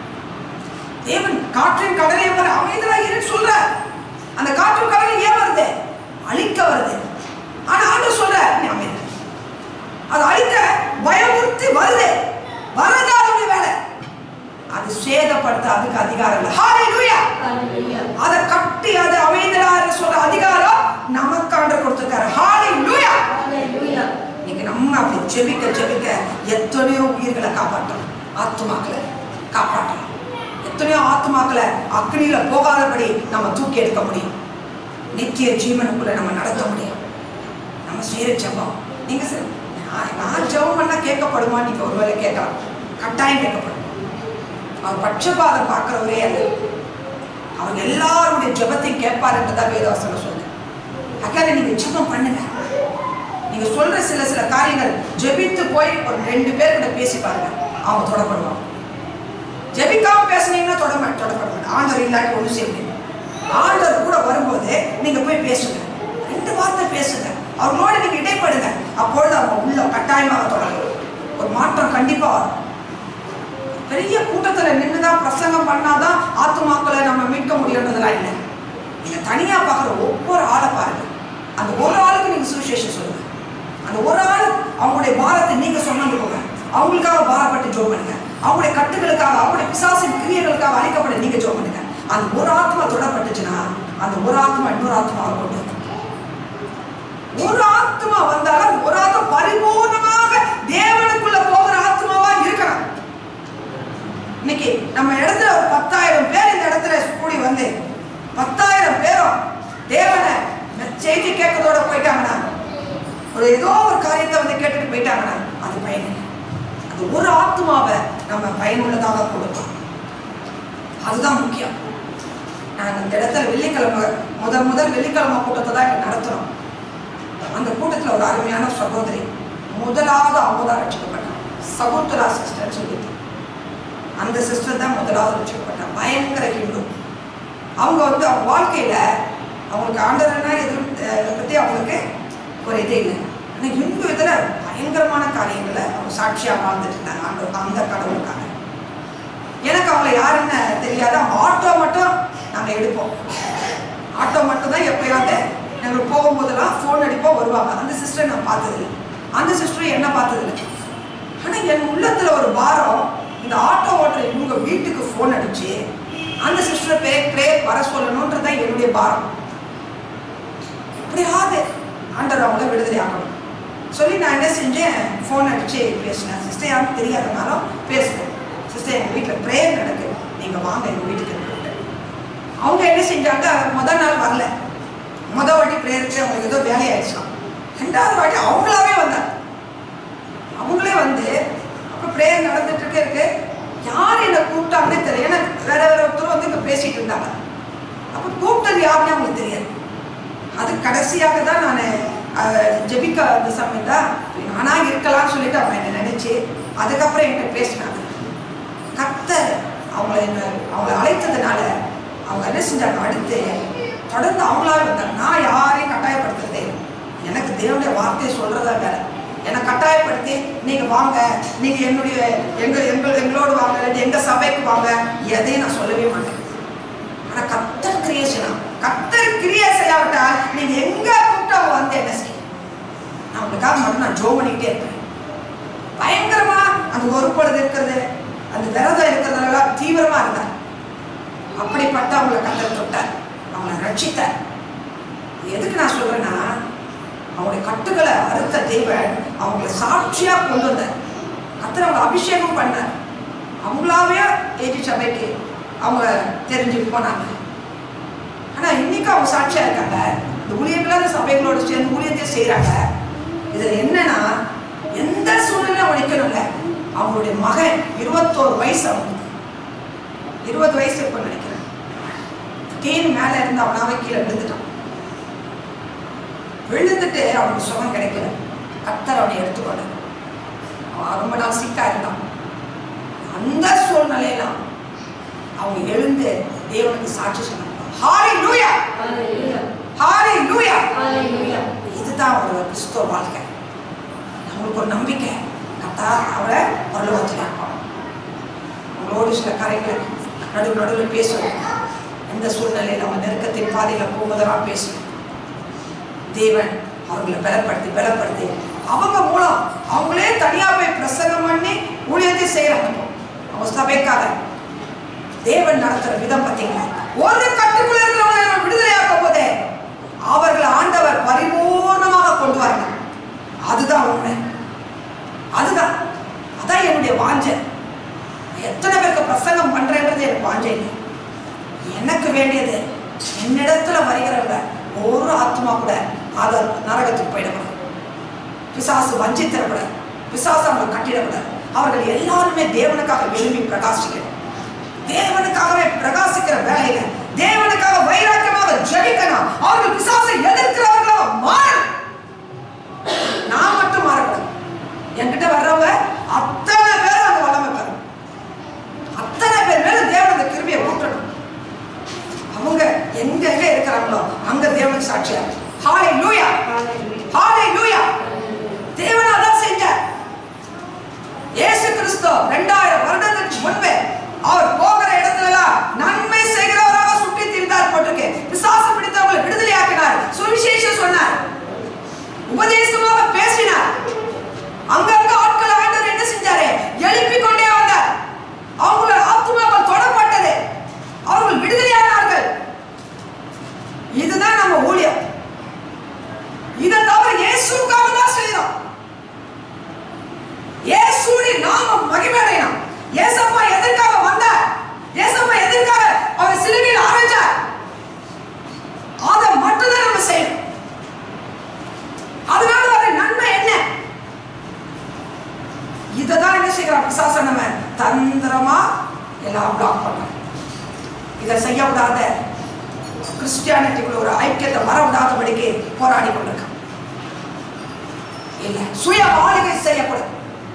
தேவன் காற்றின் கடலை போல அமைதலா இருன்னு சொல்ற அந்த காற்று கடல் ஏன் வருது அழிக்க வருது ஆனா ஆண்டு சொல்ற நீ அமைதி அது அழிக்க பயமுறுத்தி வருது வரது அதனுடைய வேலை அது சேதப்படுத்த அதுக்கு அதிகாரம் இல்லை ஹalleluya Hallelujah. அதை கட்டி அதை அமைதலா சொல்ற அதிகாரம் நமக்கு ஆண்டு கொடுத்திருக்காரு ஹalleluya Hallelujah. இன்னைக்கு நம்ம அப்படி ஜெபிக்க ஜெபிக்க எத்தனையோ உயிர்களை காப்பாற்றலாம் ஆத்துமாக்களை காப்பாற்றலாம் எத்தனையோ ஆத்துமாக்களை அக்னியில போகாதபடி நம்ம தூக்கி எடுக்க முடியும் நித்திய ஜீவனுக்குள்ள நம்ம நடத்த முடியும் நம்ம செய்யற ஜெபம் நீங்க சரி நான் நான் ஜெபம் பண்ணா கேட்கப்படுமா நீங்க ஒருவேளை கேட்கலாம் கட்டாயம் கேட்கப்படும் அவர் பட்சபாதம் பார்க்கிறவரே அல்ல அவர் எல்லாருடைய ஜெபத்தையும் கேட்பார் என்றுதான் வேதவாசனம் சொல்லுது அக்கால நீங்க ஜெபம் பண்ணுங்க நீங்க சொல்ற சில சில காரியங்கள் ஜெபித்து போய் ஒரு ரெண்டு பேர் கிட்ட பேசி பாருங்க அவங்க தொடப்படுவாங்க ஜெபிக்காம பேசுனீங்கன்னா தொட மாட்டேன் தொடப்பட மாட்டேன் ஆண்டவர் இல்லாட்டி ஒன்றும் செய்ய முடியும் ஆண்டவர் கூட வரும்போது நீங்க போய் பேசுங்க ரெண்டு வார்த்தை பேசுங்க அவங்களோட நீங்க இடைப்படுங்க அப்பொழுது அவங்க உள்ள கட்டாயமாக தொடரும் ஒரு மாற்றம் கண்டிப்பா வரும் பெரிய கூட்டத்துல நின்றுதான் பிரசங்கம் பண்ணாதான் ஆத்துமாக்களை நம்ம மீட்க முடியுன்றதெல்லாம் இல்லை நீங்க தனியா பார்க்குற ஒவ்வொரு ஆளை பாருங்க அந்த ஒரு ஆளுக்கு நீங்க சுவிசேஷம் சொல்லுங்க அந்த ஒரு ஆள் அவங்களுடைய பாரத்தை நீங்க சொன்னது போங்க அவங்களுக்காக பாரப்பட்டு ஜோம் பண்ணுங்க அவங்களுடைய கட்டுகளுக்காக அவங்களுடைய பிசாசின் கிரியைகளுக்காக அழைக்கப்பட நீங்க ஜோம் பண்ணுங்க அந்த ஒரு ஆத்மா தொடப்பட்டுச்சுன்னா அந்த ஒரு ஆத்மா இன்னொரு ஆத்மாவை கொண்டு வரும். ஒரு ஆத்மா வந்தாலும் ஒரு ஆத்மா பரிபூர்ணமாக தேவனுக்குள்ள போகிற ஆத்மாவா இருக்கணும் இன்னைக்கு நம்ம இடத்துல ஒரு பத்தாயிரம் பேர் இந்த இடத்துல கூடி வந்து பத்தாயிரம் பேரும் தேவனை செய்தி கேட்கறதோட போயிட்டாங்கன்னா ஒரு ஏதோ ஒரு காரியத்தை வந்து கேட்டுட்டு போயிட்டாங்கன்னா அது பயன் இல்லை. அது ஒரு ஆத்மாவை நம்ம பயனுள்ளதாக கொடுப்போம் அதுதான் முக்கியம் நாங்கள் இந்த இடத்துல வெள்ளிக்கிழமை முதல் முதல் வெள்ளிக்கிழமை கூட்டத்தை தான் இங்க நடத்துறோம் அந்த கூட்டத்தில் ஒரு அருமையான சகோதரி முதலாவது அவங்க தான் ரட்சிக்கப்பட்டாங்க சகோதரா சிஸ்டர் சொல்லிட்டு அந்த சிஸ்டர் தான் முதலாவது ரட்சிக்கப்பட்டாங்க பயங்கர ஹிந்து அவங்க வந்து அவங்க வாழ்க்கையில அவங்களுக்கு ஆண்டவர்னா எதுவும் அஹ், பத்தி அவங்களுக்கு ஒரு இது இல்லை ஆனால் ஹிந்து இதில் பயங்கரமான காரியங்களை அவங்க சாட்சியா வாழ்ந்துட்டு இருந்தாங்க ஆண்டவர் அந்த கடவுளுக்காக எனக்கு அவங்கள யாருன்னு தெரியாது அவங்க ஆட்டோ மட்டும் நாங்கள் எடுப்போம் ஆட்டோ மட்டும் தான் எப்பயாவது நாங்கள் போகும்போதெல்லாம் ஃபோன் அடிப்போம் வருவாங்க அந்த சிஸ்டரை நான் பார்த்ததில்லை அந்த சிஸ்டரும் என்ன பார்த்ததில்லை ஆனால் என் உள்ளத்துல ஒரு பாரம் இந்த ஆட்டோ ஓட்டுற இவங்க வீட்டுக்கு ஃபோன் அடிச்சு அந்த சிஸ்டரை பே ப்ரேயர் வர சொல்லணுன்றது தான் என்னுடைய பாரம் எப்படியாவது ஆண்டவர் அவங்கள விடுதலை ஆகணும் சொல்லி நான் என்ன செஞ்சேன் ஃபோன் அடிச்சு பேசினேன் சிஸ்டர் யாரும் தெரியாதனாலும் பேசுனேன் சிஸ்டர் எங்கள் வீட்டில் ப்ரேயர் நடக்குது நீங்கள் வாங்க எங்கள் வீட்டுக்கு கூப்பிட்டேன். அவங்க என்ன செஞ்சாங்க முதல் நாள் வரல முத வாட்டி ப்ரேயருக்கு அவங்களுக்கு ஏதோ வேலையாயிடுச்சாம் ரெண்டாவது வாட்டி அவங்களாவே வந்தாங்க அவங்களே வந்து அப்போ ப்ரேயர் நடந்துட்டு இருக்க இருக்கு யார் என்னை கூப்பிட்டாங்கன்னே தெரியல ஏன்னா வேற வேற ஒருத்தர் வந்து இங்கே பேசிட்டு இருந்தாங்க அப்போ கூப்பிட்டது யாருன்னு அவங்களுக்கு தெரியாது அது கடைசியாக தான் நான் ஜெபிக்க அந்த சமயம் தான் நானா இருக்கலாம்னு சொல்லிட்டு அவங்க என்னை நினைச்சு அதுக்கப்புறம் என்கிட்ட பேசினாங்க கத்தர் அவங்கள என்ன அவங்கள அழைத்ததுனால அவங்க என்ன செஞ்சாங்க அடுத்து தொடர்ந்து அவங்களாவே வந்தாங்க நான் யாரையும் கட்டாயப்படுத்துறதே இல்லை. எனக்கு தேவனுடைய வார்த்தையை சொல்றதா வேற என்னை கட்டாயப்படுத்தி நீங்க வாங்க நீங்க என்னுடைய எங்க எங்கள் எங்களோடு வாங்க இல்லாட்டி எங்க சபைக்கு வாங்க எதையும் நான் சொல்லவே மாட்டேன் ஆனா கத்தர் கிரியேஷனா கத்தர் கிரியை செய்யாவிட்டால் நீங்க எங்க கூப்பிட்டு அவங்க வந்து என்ன செய்யும் நான் உங்களுக்காக மட்டும் நான் ஜோ பண்ணிக்கிட்டே இருப்பேன் பயங்கரமா அந்த ஒரு பொழுது இருக்கிறது அந்த விரதம் இருக்கிறதுலாம் தீவிரமா இருந்தார் அப்படிப்பட்ட அவங்களை கத்தர் தொட்டார் அவங்களை ரட்சித்தார் இது எதுக்கு நான் சொல்றேன்னா அவங்களுடைய கட்டுகளை அறுத்த தேவன் அவங்களை சாட்சியா கொண்டு வந்தார் கத்தர் அவங்க அபிஷேகம் பண்ணார் அவங்களாவே ஏஜி சபைக்கு அவங்க தெரிஞ்சு போனாங்க ஆனா இன்னைக்கு அவங்க சாட்சியா இருக்காங்க இந்த ஊழியர்களான சபைகளோட சேர்ந்து ஊழியத்தையும் செய்றாங்க இதுல என்னன்னா எந்த சூழ்நிலை உழைக்கணும்ல அவங்களுடைய மகன் இருபத்தோரு வயசு அவனுக்கு இருபது வயசு இருக்கும்னு நினைக்கிறேன் கீழ் மேல இருந்து அவனாவே கீழே விழுந்துட்டான் விழுந்துட்டு அவனுக்கு சுகம் கிடைக்கல கத்தர் அவனை எடுத்துக்கொள்ள அவன் ரொம்ப நாள் சிக்கா இருந்தான் அந்த சூழ்நிலையெல்லாம் அவங்க எழுந்து தேவனுக்கு சாட்சி சொன்னாங்க ஹாரி லூயா Hallelujah. ஹாரி லூயா Hallelujah. இதுதான் அவரோட கிறிஸ்துவ வாழ்க்கை நம்மளுக்கு ஒரு நம்பிக்கை கத்தா அவரை பரலோகத்தில் இருப்பான் உங்களோடு சில கரைகள் நடுவு நடுவில் பேசுவோம் எந்த சூழ்நிலையில் நம்ம நெருக்கத்தின் பாதையில் போகும்போதெல்லாம் பேசுவோம் தேவன் அவர்களை பலப்படுத்தி பலப்படுத்தி அவங்க மூலம் அவங்களே தனியா போய் பிரசங்கம் பண்ணி ஊழியத்தை செய்யறாங்க அவங்க சபைக்காக தேவன் நடத்துற விதம் பார்த்தீங்களா ஒரு கட்டுக்குள்ள இருக்கிறவங்களை நம்ம விடுதலையாக்கும் போதே அவர்களை ஆண்டவர் பரிபூர்ணமாக கொண்டு வரணும் அதுதான் உண்மை அதுதான் அதான் என்னுடைய வாஞ்சை எத்தனை பேருக்கு பிரசங்கம் பண்றேன்றது எனக்கு வாஞ்சை இல்லை எனக்கு வேண்டியது என்னிடத்துல வருகிறவங்க ஒரு ஆத்மா கூட அதை நரகத்துக்கு போயிடக்கூடாது பிசாசு வஞ்சித்திடக்கூடாது பிசாசு அவங்க கட்டிடக்கூடாது அவர்கள் எல்லாருமே தேவனுக்காக விரும்பி பிரகாசிக்கணும் தேவனுக்காகவே பிரகாசிக்கிற வேலையில தேவனுக்காக வைராக்கியமாக ஜெபிக்கணும் அவர்கள் பிசாசை எதிர்க்கிறவர்களாக மாறணும் நான் மட்டும் மாறக்கூடாது என்கிட்ட வர்றவங்க அத்தனை பேரும் அந்த வல்லமை பெறணும் அத்தனை பேர் மேல தேவன் அந்த கிருபியை ஊற்றணும் அவங்க எங்க எங்க இருக்கிறாங்களோ அங்க தேவனுக்கு சாட்சியா ஹாலே லூயா Hallelujah. ஹாலே லூயா தேவன் அதான் செஞ்சார் இயேசு கிறிஸ்து ரெண்டாயிரம் வருடத்துக்கு முன்பே அவர் போகிற இடத்துல எல்லாம் நன்மை செய்கிறவராக சுற்றி திரிந்தார் போட்டிருக்கு பிசாசு பிடித்தவங்களை விடுதலையாக்கினார் சுவிசேஷம் சொன்னார் உபதேசமாக பேசினார் அங்கங்க ஆட்கள் ஆண்டவர் என்ன செஞ்சாரு எழுப்பிக் கொண்டே வந்தார் அவங்களோட ஆத்துமாக்கள் தொடப்பட்டது அவர்கள் விடுதலையானார்கள் இதுதான் நம்ம ஊழியம் இதை தவிர இயேசுக்காக தான் செய்யறோம் இயேசுவின் நாமம் மகிமையடையணும் ஏசப்பா எதற்காக வந்தார் ஏசப்பா எதற்காக அவர் சிலுவையில் ஆரம்பிச்சார் அதை மட்டும்தான் நம்ம செய்யணும் அதனால வர நன்மை என்ன இததான் என்ன செய்யறான் பிசாச நம்ம தந்திரமா எல்லாம் பிளாக் பண்ணோம் இதை செய்ய விடாத கிறிஸ்டியானிட்டிக்குள்ள ஒரு ஐக்கியத்தை வர விடாதபடிக்கு போராடி கொண்டிருக்கான் இல்ல சுய ஆளுகை செய்யக்கூடாது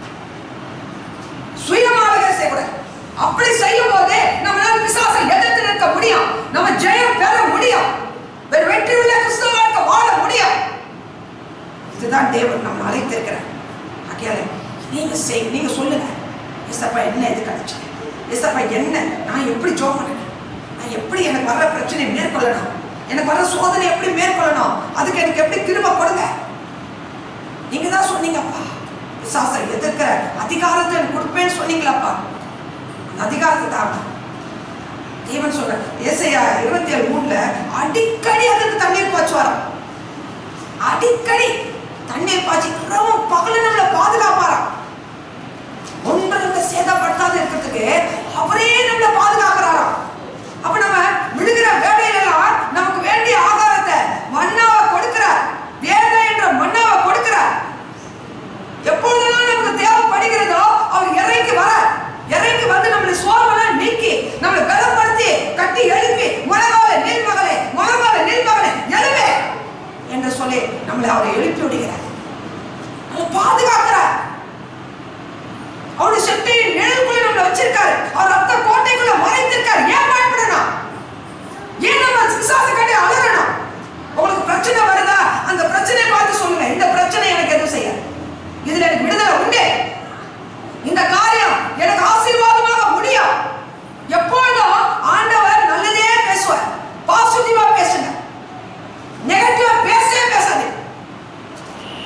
சுய ஆளுகை செய்யக்கூடாது அப்படி செய்யும் போதே நம்மளால பிசாசை எதிர்த்து நிற்க முடியும் நம்ம ஜெயம் பெற முடியும் ஒரு வெற்றி உள்ள கிறிஸ்தவ வாழ்க்கை வாழ முடியும் இதுதான் தேவன் நம்மளை அழைத்திருக்கிறார் ஆகையால நீங்க செய் நீங்க சொல்லுங்க ஏசப்பா என்ன எது கிடைச்சு ஏசப்பா என்ன நான் எப்படி ஜோம் பண்ணணும் நான் எப்படி எனக்கு வர்ற பிரச்சனையை மேற்கொள்ளணும் எனக்கு வர்ற சோதனை எப்படி மேற்கொள்ளணும் அதுக்கு எனக்கு எப்படி திரும்ப கொடுங்க நீங்க தான் சொன்னீங்கப்பா பிசாசை எதிர்க்கிற அதிகாரத்தை எனக்கு கொடுப்பேன்னு சொன்னீங்களாப்பா அந்த அதிகாரத்தை தான் தேவன் சொல்ற ஏசையா இருபத்தி ஏழு மூணுல அடிக்கடி அதுக்கு தண்ணீர் பாய்ச்சுவாராம் அடிக்கடி தண்ணீர் பாய்ச்சி இரவும் பகலும் நம்மளை பாதுகாப்பாராம் ஒன்று நம்மளை சேதப்படுத்தாத இருக்கிறதுக்கு அவரே நம்மளை பாதுகாக்கிறாராம் அப்ப நம்ம விழுகிற வேலையிலெல்லாம் நமக்கு வேண்டிய ஆகாரத்தை மன்னாவை கொடுக்கிறார் வேத என்ற மன்னாவை கொடுக்கிறார் எப்பொழுதெல்லாம் நமக்கு தேவைப்படுகிறதோ அவர் இறங்கி வர இறங்கி வந்து நம்மளை சோர்வெல்லாம் நீக்கி நம்மளை பலப்படுத்தி கட்டி எழுப்பி முழங்கால நெல் மகளே முழங்கால நெல் மகளே எழுவே என்று சொல்லி நம்மளை அவரை எழுப்பி விடுகிறார் நம்மளை பாதுகாக்கிறார் அவருடைய சக்தியின் நிழலுக்குள்ள நம்மளை வச்சிருக்காரு அவர் ரத்த கோட்டைக்குள்ள மறைத்திருக்காரு ஏன் பயப்படணும் ஏன் நம்ம பிசாசு கட்டி அலறணும் உங்களுக்கு பிரச்சனை வருதா அந்த பிரச்சனையை பார்த்து சொல்லுங்க இந்த பிரச்சனை எனக்கு எதுவும் செய்யாது இதுல எனக்கு விடுதலை உண்டு இந்த காரியம் எனக்கு ஆசீர்வாதமாக முடியும் எப்பொழுதும் ஆண்டவர் நல்லதே பேசுவார் பாசிட்டிவா பேசுங்க நெகட்டிவா பேசவே பேசாதீங்க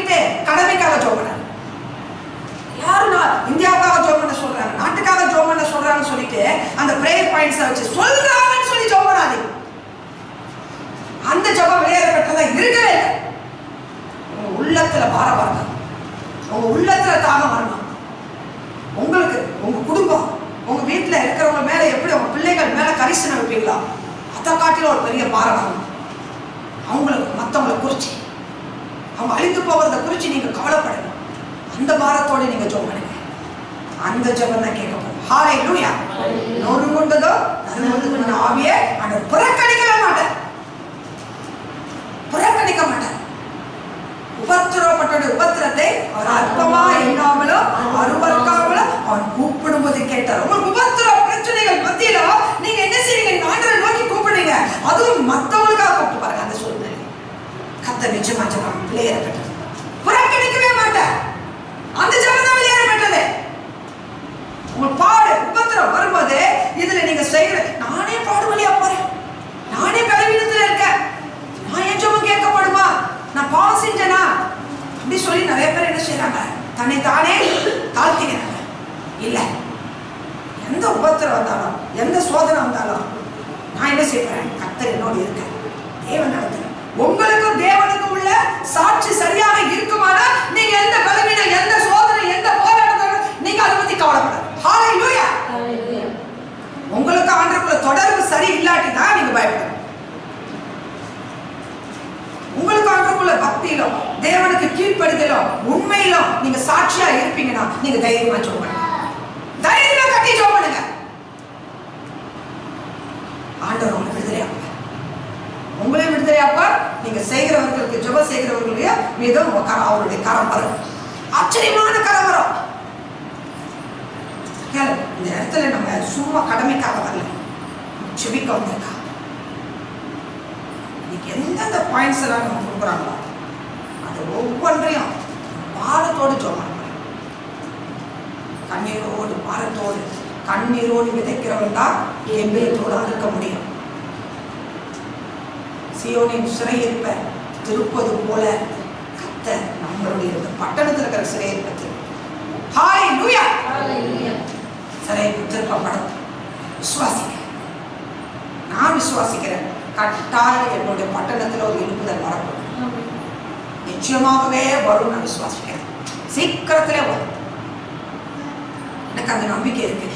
சொல்லிட்டு கடமைக்காக ஜோம் பண்ணாரு யாரும் நான் இந்தியாவுக்காக ஜோம் பண்ண சொல்றாங்க நாட்டுக்காக ஜோம் பண்ண சொல்றாங்கன்னு சொல்லிட்டு அந்த பிரேயர் பாயிண்ட்ஸ் வச்சு சொல்றாங்கன்னு சொல்லி ஜோம் பண்ணாதீங்க அந்த ஜெபம் வெளியேறப்பட்டதா இருக்கவே இல்லை உங்க உள்ளத்துல பாரம் வரணும் உங்க உள்ளத்துல தாகம் வரணும் உங்களுக்கு உங்க குடும்பம் உங்க வீட்டுல இருக்கிறவங்க மேல எப்படி உங்க பிள்ளைகள் மேல கரிசனம் வைப்பீங்களா அதை காட்டிலும் ஒரு பெரிய பாரம் வரணும் அவங்களுக்கு மத்தவங்களை குறிச்சு அவங்க அழிந்து போகிறத குறிச்சு நீங்க கவலைப்படணும் அந்த பாரத்தோட நீங்க ஜெபம் பண்ணுங்க அந்த ஜெபம் தான் கேட்க போறோம் ஹாலே லூயா நொறுங்குண்டதோ நறுங்குண்டு ஆவியே அந்த புறக்கணிக்கவே மாட்டேன் புறக்கணிக்க மாட்டார் உபத்திரவப்பட்ட உபத்திரத்தை அவர் அற்பமா எண்ணாமலோ அருவறுக்காமலோ அவன் கூப்பிடும்போது கேட்டார் உங்களுக்கு உபத்திர பிரச்சனைகள் மத்தியில நீங்க என்ன செய்வீங்க நீங்க ஆண்டவரை நோக்கி கூப்பிடுறீங்க அதுவும் மத்தவங்களுக்காக கூப்பிட்டு பாருங்க அந்த சூழ்நிலை கத்த நிச்சயமா ஜபம் வெளியேறப்பட்டது புறக்கணிக்கவே மாட்டார் அந்த ஜபம் தான் வெளியேறப்பட்டது உங்க பாடு உபத்திரம் வரும்போது இதுல நீங்க செய்யற நானே பாடு வழியா போறேன் நானே பலவீனத்துல இருக்கேன் நான் என் ஜெபம் கேட்கப்படுமா நான் பாவம் செஞ்சேனா அப்படி சொல்லி நிறைய பேர் என்ன செய்யறாங்க தன்னை தானே தாழ்த்திக்கிறாங்க இல்ல எந்த உபத்திரம் வந்தாலும் எந்த சோதனை வந்தாலும் நான் என்ன செய்யறேன் கத்தர் என்னோடு இருக்கேன் தேவன் நடத்துறேன் உங்களுக்கும் தேவனுக்கும் உள்ள சாட்சி சரியாக இருக்குமானா நீங்க எந்த பலவீனம் எந்த சோதனை எந்த போராட்டம் நீங்க அதை பத்தி கவலைப்படாது ஹalleluya Hallelujah. உங்களுக்கு ஆண்டவருக்குள்ள தொடர்பு சரி இல்லாட்டி தான் நீங்க பயப்படணும் உங்களுக்கு ஆண்டவருக்குள்ள பக்தியிலும் தேவனுக்கு கீழ்ப்படுதலும் உண்மையிலும் நீங்க சாட்சியா இருப்பீங்கன்னா நீங்க தைரியமா ஜெபம் பண்ணுங்க தைரியமா கட்டி ஜெபம் பண்ணுங்க ஆண்டவர் உங்களுக்கு விடுதலையாப்பார் உங்களையும் விடுதலையாப்பார் நீங்க செய்கிறவர்களுக்கு ஜெபம் செய்கிறவர்களுடைய மீது உங்க கரம் அவருடைய கரம் வரும் ஆச்சரியமான கரம் வரும் கேளு, இந்த இடத்துல நம்ம சும்மா கடமைக்காக வரல செபிக்க வந்திருக்கா இன்னைக்கு எந்தெந்த பாயிண்ட்ஸ் எல்லாம் நம்ம கொடுக்குறாங்களோ அது ஒவ்வொன்றையும் பாரத்தோடு சொல்லணும் கண்ணீரோடு பாரத்தோடு கண்ணீரோடு விதைக்கிறவன் தான் எம்பேத்தோடு அறுக்க முடியும் சியோனின் சிறையிருப்ப திருப்பது போல கத்த நம்மளுடைய இந்த பட்டணத்தில் இருக்கிற சிறையிருப்பத்தில் ஹாய் லூயா Hallelujah. சிறை திருப்பப்படும் விசுவாசிக்க நான் விசுவாசிக்கிறேன் கட்டாயம் என்னுடைய பட்டணத்தில் ஒரு எழுப்புதல் வரப்படும் Amen. நிச்சயமாகவே வரும் நான் விசுவாசிக்கிறேன் சீக்கிரத்திலே வரும் எனக்கு அந்த நம்பிக்கை இருக்கு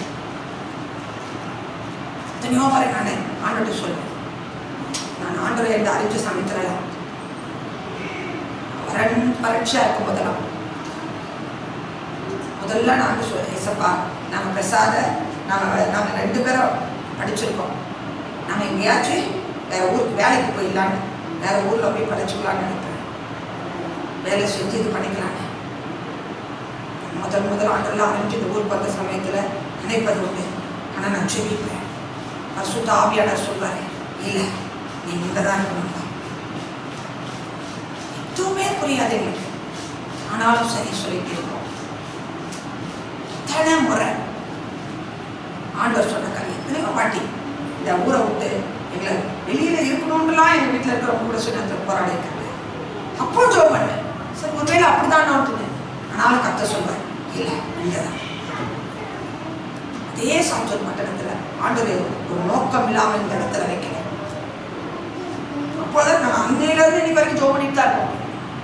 எத்தனையோ வரை நான் ஆண்டோட சொல்லுவேன் நான் ஆண்டரை என்று அறிஞ்ச சமயத்துல வறண் பரீட்சையா இருக்கும் போதெல்லாம் முதல்ல நான் சொல்லுவேன் ஏசப்பா நாங்கள் பிரசாத நாங்கள் நாங்கள் ரெண்டு பேரும் படிச்சிருக்கோம் நாங்கள் எங்கேயாச்சும் வேற ஊருக்கு வேலைக்கு போயிடலான்னு வேற ஊரில் போய் படிச்சுக்கலான்னு நினைப்பேன் வேலை செஞ்சு இது பண்ணிக்கலான்னு முதல் முதல் ஆண்டெல்லாம் ஆரம்பிச்சு இந்த ஊருக்கு வந்த சமயத்தில் நினைப்பது உண்டு ஆனால் நான் செபிப்பேன் பரிசுத்த ஆவியாளர் சொல்வாரு இல்லை நீ இங்கே தான் இருக்கணும் எதுவுமே புரியாது எங்களுக்கு ஆனாலும் சரி சொல்லிட்டு இருக்கோம் எத்தனை முறை ஆண்டவர் சொன்ன கதை எத்தனையோ வாட்டி இந்த ஊரை விட்டு எங்களை வெளியில இருக்கணும்லாம் எங்க வீட்டில் இருக்கிறவங்க கூட சொன்ன போராடி இருக்காங்க அப்போ ஜோம் பண்ணேன் சரி ஒருவேளை அப்படிதான் நான் விட்டுனேன் ஆனாலும் கத்த சொல்வார் இல்லை இங்கே தான் அதே சாந்தோர் பட்டணத்துல ஆண்டவர் ஒரு நோக்கம் இல்லாமல் இந்த இடத்துல வைக்கிறேன் அப்போதான் நான் அன்னையில இருந்து இன்னைக்கு வரைக்கும் ஜோம் பண்ணிட்டு தான் இருக்கோம்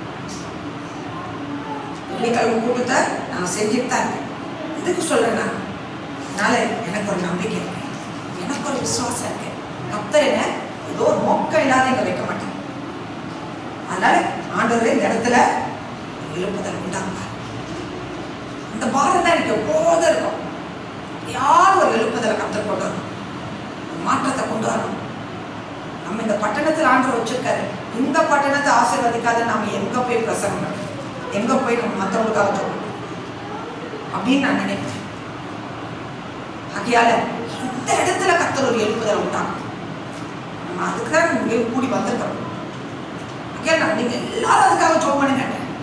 வெள்ளிக்கிழமை கூட்டத்தை நான் செஞ்சுட்டு தான் இருக்கேன் இதுக்கு சொல்றேன் நான் அதனால எனக்கு ஒரு நம்பிக்கை இருக்கு எனக்கு ஒரு விசுவாசம் இருக்கு கத்தர் என்ன ஏதோ ஒரு மொக்க இல்லாத இங்க வைக்க மாட்டேன் அதனால ஆண்டவர் இந்த இடத்துல எழுப்புதல் உண்டாங்க அந்த பாரம் தான் எனக்கு எப்போதும் இருக்கும் யார் ஒரு எழுப்புதலை கத்தர் கொண்டு வரணும் ஒரு மாற்றத்தை கொண்டு வரணும் நம்ம இந்த பட்டணத்தில் ஆண்டவர் வச்சிருக்காரு இந்த பட்டணத்தை ஆசீர்வதிக்காத நாம எங்க போய் பிரசங்கம் பண்ணணும்? எங்க போய் நம்ம மற்றவங்களுக்காக சொல்லணும் அப்படின்னு நான் நினைப்பேன் ஆகையால இந்த இடத்துல கத்தர் ஒரு எழுப்புதல் உண்டாகும் நம்ம அதுக்கு தான் இங்கே கூடி வந்திருக்கிறோம் ஆகையால நான் நீங்க எல்லாரும் அதுக்காக ஜோம் பண்ணுங்க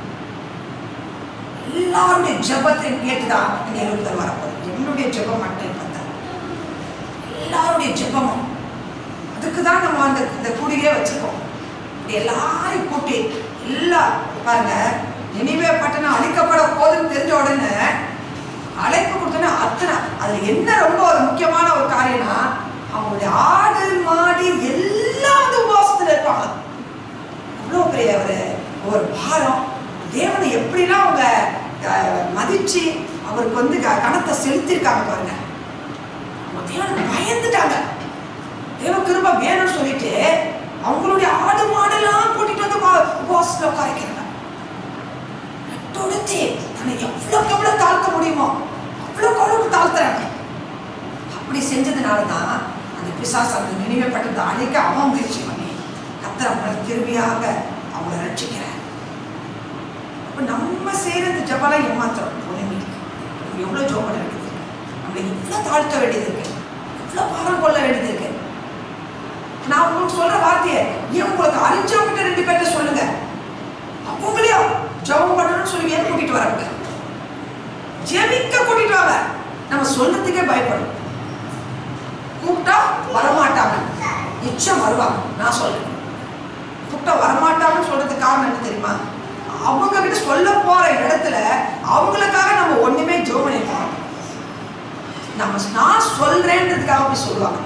எல்லாருடைய ஜெபத்தை கேட்டுதான் இந்த எழுப்புதல் வரப்போகுது என்னுடைய ஜெபம் மட்டும் பார்த்தா எல்லாருடைய ஜெபமும் அதுக்கு தான் நம்ம அந்த இந்த கூடியே வச்சிருக்கோம் இப்படி எல்லாரையும் கூட்டி எல்லாம் பாருங்க நினைவே பட்டணம் அழிக்கப்பட போகுதுன்னு தெரிஞ்ச உடனே அழைப்பு கொடுத்தோன்னே அத்தனை அதுல என்ன ரொம்ப ஒரு முக்கியமான ஒரு காரியம்னா அவங்களுடைய ஆடு மாடு எல்லாம் வந்து உபவாசத்துல இருப்பாங்க அவ்வளோ பெரிய ஒரு ஒரு பாரம் தேவனை எப்படிலாம் அவங்க அஹ், மதிச்சு அவருக்கு வந்து க- கணத்தை செலுத்திருக்காங்க பாருங்க அவங்க தேவனுக்கு பயந்துட்டாங்க தேவ கிருப வேணும்னு சொல்லிட்டு அவங்களுடைய ஆடு மாடெல்லாம் கூட்டிட்டு வந்து உபா- உபவாசத்துல உட்கார வைக்கிறாங்க நட்டொடுத்து தன்னை எவ்வளவுக்கு எவ்வளவு தாழ்த்த முடியுமோ அவ்வளவுக்கு அவ்வளவுக்கு தாழ்த்துறாங்க அப்படி செஞ்சதுனால தான் அந்த பிசாசு அந்த நினைவுப்பட்டதை அழிக்க அவன் முயற்சி பண்ணி கத்தர் அவங்களை கிருபியாக அவங்கள ரட்சிக்கிறார் அப்ப நம்ம செய்யறது ஜபலாம் ஏமாத்துறோம் ஒண்ணுமே இல்லை. நம்ம எவ்வளவு ஜோம் பண்ண வேண்டியது இருக்கு நம்ம எவ்வளவு தாழ்த்த வேண்டியது இருக்கு எவ்வளவு பாரம் கொள்ள வேண்டியது இருக்கு நான் உங்களுக்கு சொல்ற வார்த்தையை ஏன் உங்களுக்கு அறிஞ்சவங்கிட்ட ரெண்டு பேர்ட்ட சொல்லுங்க அவங்களையும் ஜெபம் பண்ணணும்னு சொல்லி ஏன் கூட்டிட்டு வராங்க ஜெபிக்க கூட்டிட்டு வாங்க நம்ம சொல்றதுக்கே பயப்படும் கூப்பிட்டா வரமாட்டாங்க நிச்சயம் வருவாங்க நான் சொல்றேன் கூப்பிட்டா வரமாட்டாங்கன்னு சொல்றதுக்கு காரணம் என்ன தெரியுமா அவங்க கிட்ட சொல்ல போற இடத்துல அவங்களுக்காக நம்ம ஒண்ணுமே ஜோம் பண்ணிருக்கோம் நம்ம நான் சொல்றேன்றதுக்காக போய் சொல்லுவாங்க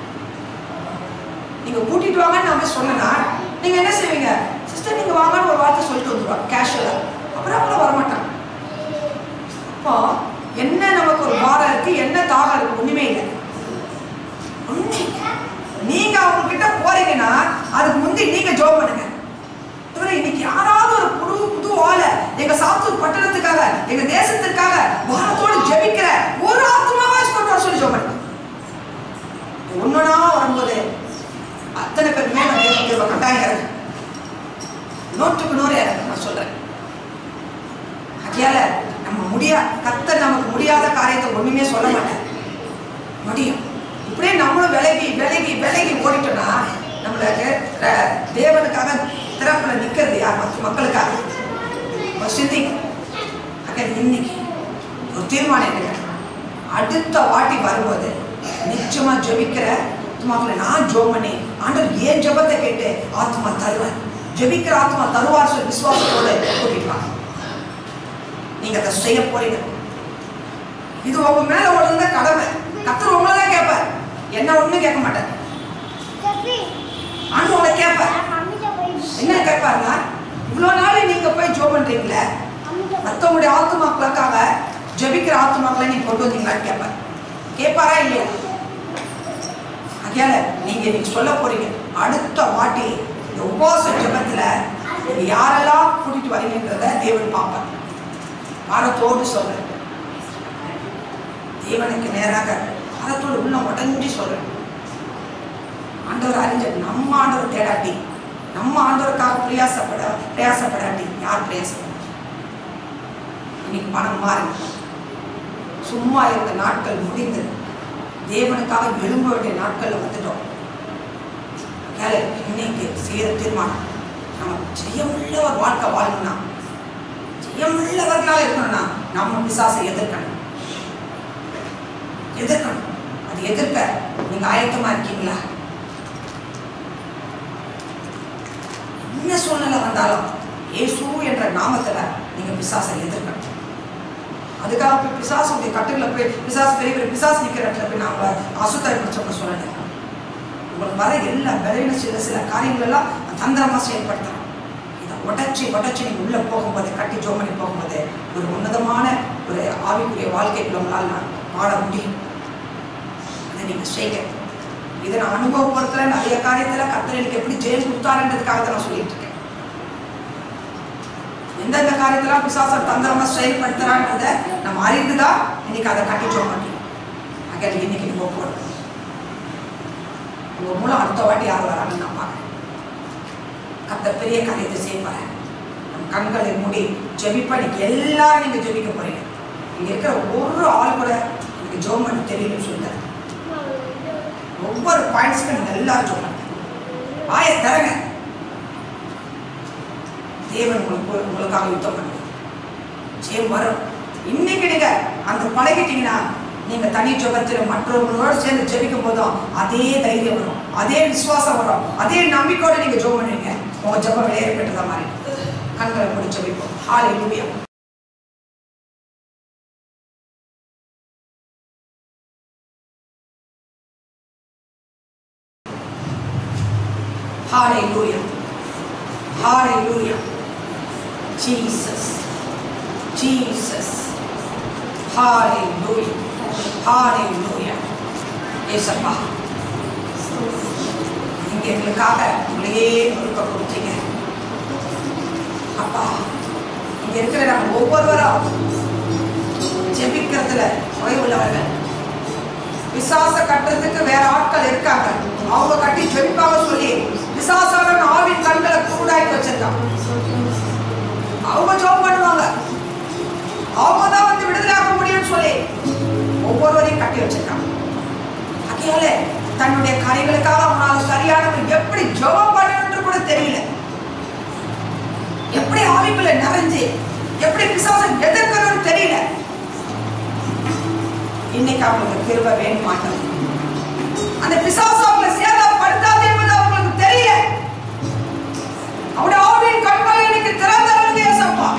நீங்க கூட்டிட்டு வாங்கன்னு நான் போய் சொன்னேன்னா நீங்க என்ன செய்வீங்க சிஸ்டர் நீங்க வாங்கன்னு ஒரு வார்த்தை சொல்லிட்டு வந்துருவாங்க கேஷுவலா அப்புறம் அவங்கள வரமாட்டாங்க அப்போ என்ன நமக்கு ஒரு பாரம் இருக்கு என்ன தாகம் இருக்கு ஒண்ணுமே இல்லை ஒண்ணுமே இல்லை. நீங்க அவங்க கிட்ட போறீங்கன்னா அதுக்கு முந்தி நீங்க ஜோம் பண்ணுங்க இவரை இன்னைக்கு யாராவது ஒரு புது புது ஆளை எங்க சாத்தூர் பட்டணத்துக்காக எங்க தேசத்திற்காக பாரத்தோடு ஜெபிக்கிற ஒரு ஆத்மாவா கொண்டு வர சொல்லி ஜோம் பண்ணுங்க ஒன்னொன்னா வரும்போது அத்தனை பேருமே நான் தேவ கட்டாயம் இறங்கு நூற்றுக்கு நூறு இறங்கு நான் சொல்றேன் அதையால நம்ம முடியா கத்த நமக்கு முடியாத காரியத்தை ஒண்ணுமே சொல்ல மாட்டேன் முடியும் இப்படியே நம்மளும் விலகி விலகி விலகி ஓடிட்டோம்னா நம்மளுக்கு ர- தேவனுக்காக திறப்புல நிக்கிறது யார் மற்ற மக்களுக்காக ஒரு சிந்திங்க அக்கா இன்னைக்கு ஒரு தீர்மானம் எடுங்க அடுத்த வாட்டி வரும்போது நிச்சயமா ஜெபிக்கிற ஆத்மாக்களை நான் ஜோம் பண்ணி ஆண்டவர் ஏன் ஜெபத்தை கேட்டு ஆத்மா தருவேன் ஜெபிக்கிற ஆத்மா தருவார் சொல்லி விசுவாசத்தோட கூட்டிட்டு வாங்க நீங்க அதை செய்ய போறீங்க இது உங்க மேல ஒழுங்க கடமை கத்தர் உங்களை தான் கேட்பார் என்ன ஒண்ணும் கேட்க மாட்டார் ஆண்டு உங்களை கேட்பார் என்ன கேட்பாருன்னா இவ்வளவு நாள் நீங்க போய் ஜோ பண்றீங்களே மத்தவங்களுடைய ஆத்துமாக்களுக்காக ஜெபிக்கிற ஆத்துமாக்களை நீங்க கொண்டு வந்தீங்களான்னு கேட்பார் கேட்பாரா இல்லையா அதையால நீங்க இன்னைக்கு சொல்ல போறீங்க அடுத்த வாட்டி இந்த உபவாச ஜெபத்துல நீங்க யாரெல்லாம் கூட்டிட்டு வரீங்கன்றத தேவன் பார்ப்பார் பாரத்தோடு சொல்றேன் தேவனுக்கு நேராக பாரத்தோடு உள்ள உடஞ்சி சொல்றேன் ஆண்டவர் அறிஞ்ச நம்ம ஆண்டவர் தேடாட்டி நம்ம ஆண்டவருக்காக பிரயாசப்பட பிரயாசப்படாட்டி யார் பிரயாசப்பட இன்னைக்கு பணம் மாறி சும்மா இருந்த நாட்கள் முடிந்தது தேவனுக்காக எழும்ப வேண்டிய நாட்கள்ல வந்துட்டோம் கேளு, இன்னைக்கு செய்யற தீர்மானம் நம்ம ஜெயமுள்ள ஒரு வாழ்க்கை வாழணும்னா ஜெயமுள்ளவர்களாக இருக்கணும்னா நம்ம பிசாசை எதிர்க்கணும் எதிர்க்கணும் அது எதிர்க்க நீங்க ஆயத்தமா இருக்கீங்களா என்ன சூழ்நிலை வந்தாலும் இயேசு என்ற நாமத்துல நீங்க பிசாசை எதிர்க்கணும் அதுக்காக போய் பிசாசுடைய கட்டுகளை போய் பிசாசு பெரிய பெரிய பிசாசு நிற்கிற இடத்துல போய் நாம அசுத்தாய் பிடிச்சவங்க சொல்லலை உங்களுக்கு வர எல்லா பலவீன சில சில காரியங்கள் எல்லாம் தந்திரமா செயல்படுத்தணும் இதை உடச்சி உடச்சி நீங்க உள்ள போகும்போது கட்டி ஜோமனி போகும்போது ஒரு உன்னதமான ஒரு ஆவிக்குரிய வாழ்க்கைக்குள்ள உங்களால் நான் வாழ முடியும் அதை நீங்க செய்ய இதை நான் அனுபவப்படுத்தல நிறைய காரியத்துல கத்தர் எனக்கு எப்படி ஜெயம் கொடுத்தாருன்றதுக்காக தான் நான் சொல்லிட்டு இருக்கேன் எந்தெந்த காரியத்தெல்லாம் பிசாசம் தந்திரமா செயல்படுத்துறான்றத நம்ம அறிந்துதான் இன்னைக்கு அதை கட்டி ஜோம் பண்ணிக்கலாம் அங்கே இன்னைக்கு நீங்க போகணும் உங்க மூலம் அடுத்த வாட்டி யார் வராங்கன்னு நான் பார்க்குறேன் கத்த பெரிய காரியத்தை செய்ய போறேன் நம்ம கண்களை மூடி ஜெபிப்பா இன்னைக்கு எல்லாரும் நீங்க ஜெபிக்க போறீங்க இங்க இருக்கிற ஒரு ஆள் கூட எனக்கு ஜோம் பண்ண தெரியலன்னு சொல்லுங்க ஒவ்வொரு பாயிண்ட்ஸ்க்கும் நீங்க எல்லாரும் ஜோம் பண்ணுங்க வாயை தரங்க தேவன் உங்களுக்கு உங்களுக்காக யுத்தம் பண்ணுங்க ஜெயம் வரும் இன்னைக்கு நீங்க அந்த பழகிட்டீங்கன்னா நீங்க தனி ஜெபத்துல மற்றவங்களோட சேர்ந்து ஜெபிக்கும் போதும் அதே தைரியம் வரும் அதே விசுவாசம் வரும் அதே நம்பிக்கையோட நீங்க ஜெபம் பண்ணுவீங்க உங்க ஜெபம் விளையாடப்பட்டதா மாதிரி கண்களை மூடி ஜெபிப்போம் ஹalleluya Hallelujah. Hallelujah. Jesus. Jesus. Hallelujah. Hallelujah. ஏசப்பா நீங்க எங்களுக்காக உங்களையே கொடுக்க கொடுத்தீங்க அப்பா இங்க இருக்கிற நம்ம ஒவ்வொருவரும் ஜெபிக்கிறதுல குறைவுள்ளவர்கள் விசாச கட்டுறதுக்கு வேற ஆட்கள் இருக்காங்க அவங்க கட்டி ஜெபிப்பாங்க சொல்லி விசாசான ஆவின் கண்களை குருடாக்கி வச்சிருக்காங்க அவங்க ஜோம் பண்ணுவாங்க அவங்க தான் வந்து விடுதலையாக்க முடியும்னு சொல்லி ஒவ்வொருவரையும் கட்டி வச்சிருக்காங்க அகையால தன்னுடைய காரியங்களுக்காக அவனால சரியானவன் எப்படி ஜெபம் பண்ணணும்னு கூட தெரியல எப்படி ஆவிக்குள்ள நிறைஞ்சு எப்படி பிசாசம் எதிர்க்கணும்னு தெரியல இன்னைக்கு அவங்களுக்கு கிருப வேணும் மாட்டோம் அந்த பிசாசு அவங்களை சேதப்படுத்தாது என்பது அவங்களுக்கு தெரியல அவருடைய ஆவியின் கண்களை இன்னைக்கு திறந்தவங்க ஏசப்பா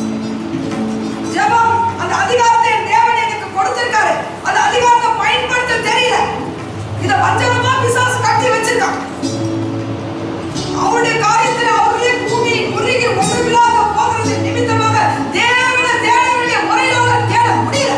ஜெபம் அந்த அதிகாரத்தை என் தேவன் எனக்கு கொடுத்திருக்காரு அந்த அதிகாரத்தை பயன்படுத்த தெரியல இத வஞ்சகமா பிசாசு கட்டி வச்சிருக்கான் அவருடைய காரியத்தில் அவர்களே கூவி குறுகி ஒன்றுமில்லாத போகிறது நிமித்தமாக தேவனை தேட வேண்டிய முறையிலாக தேட முடியல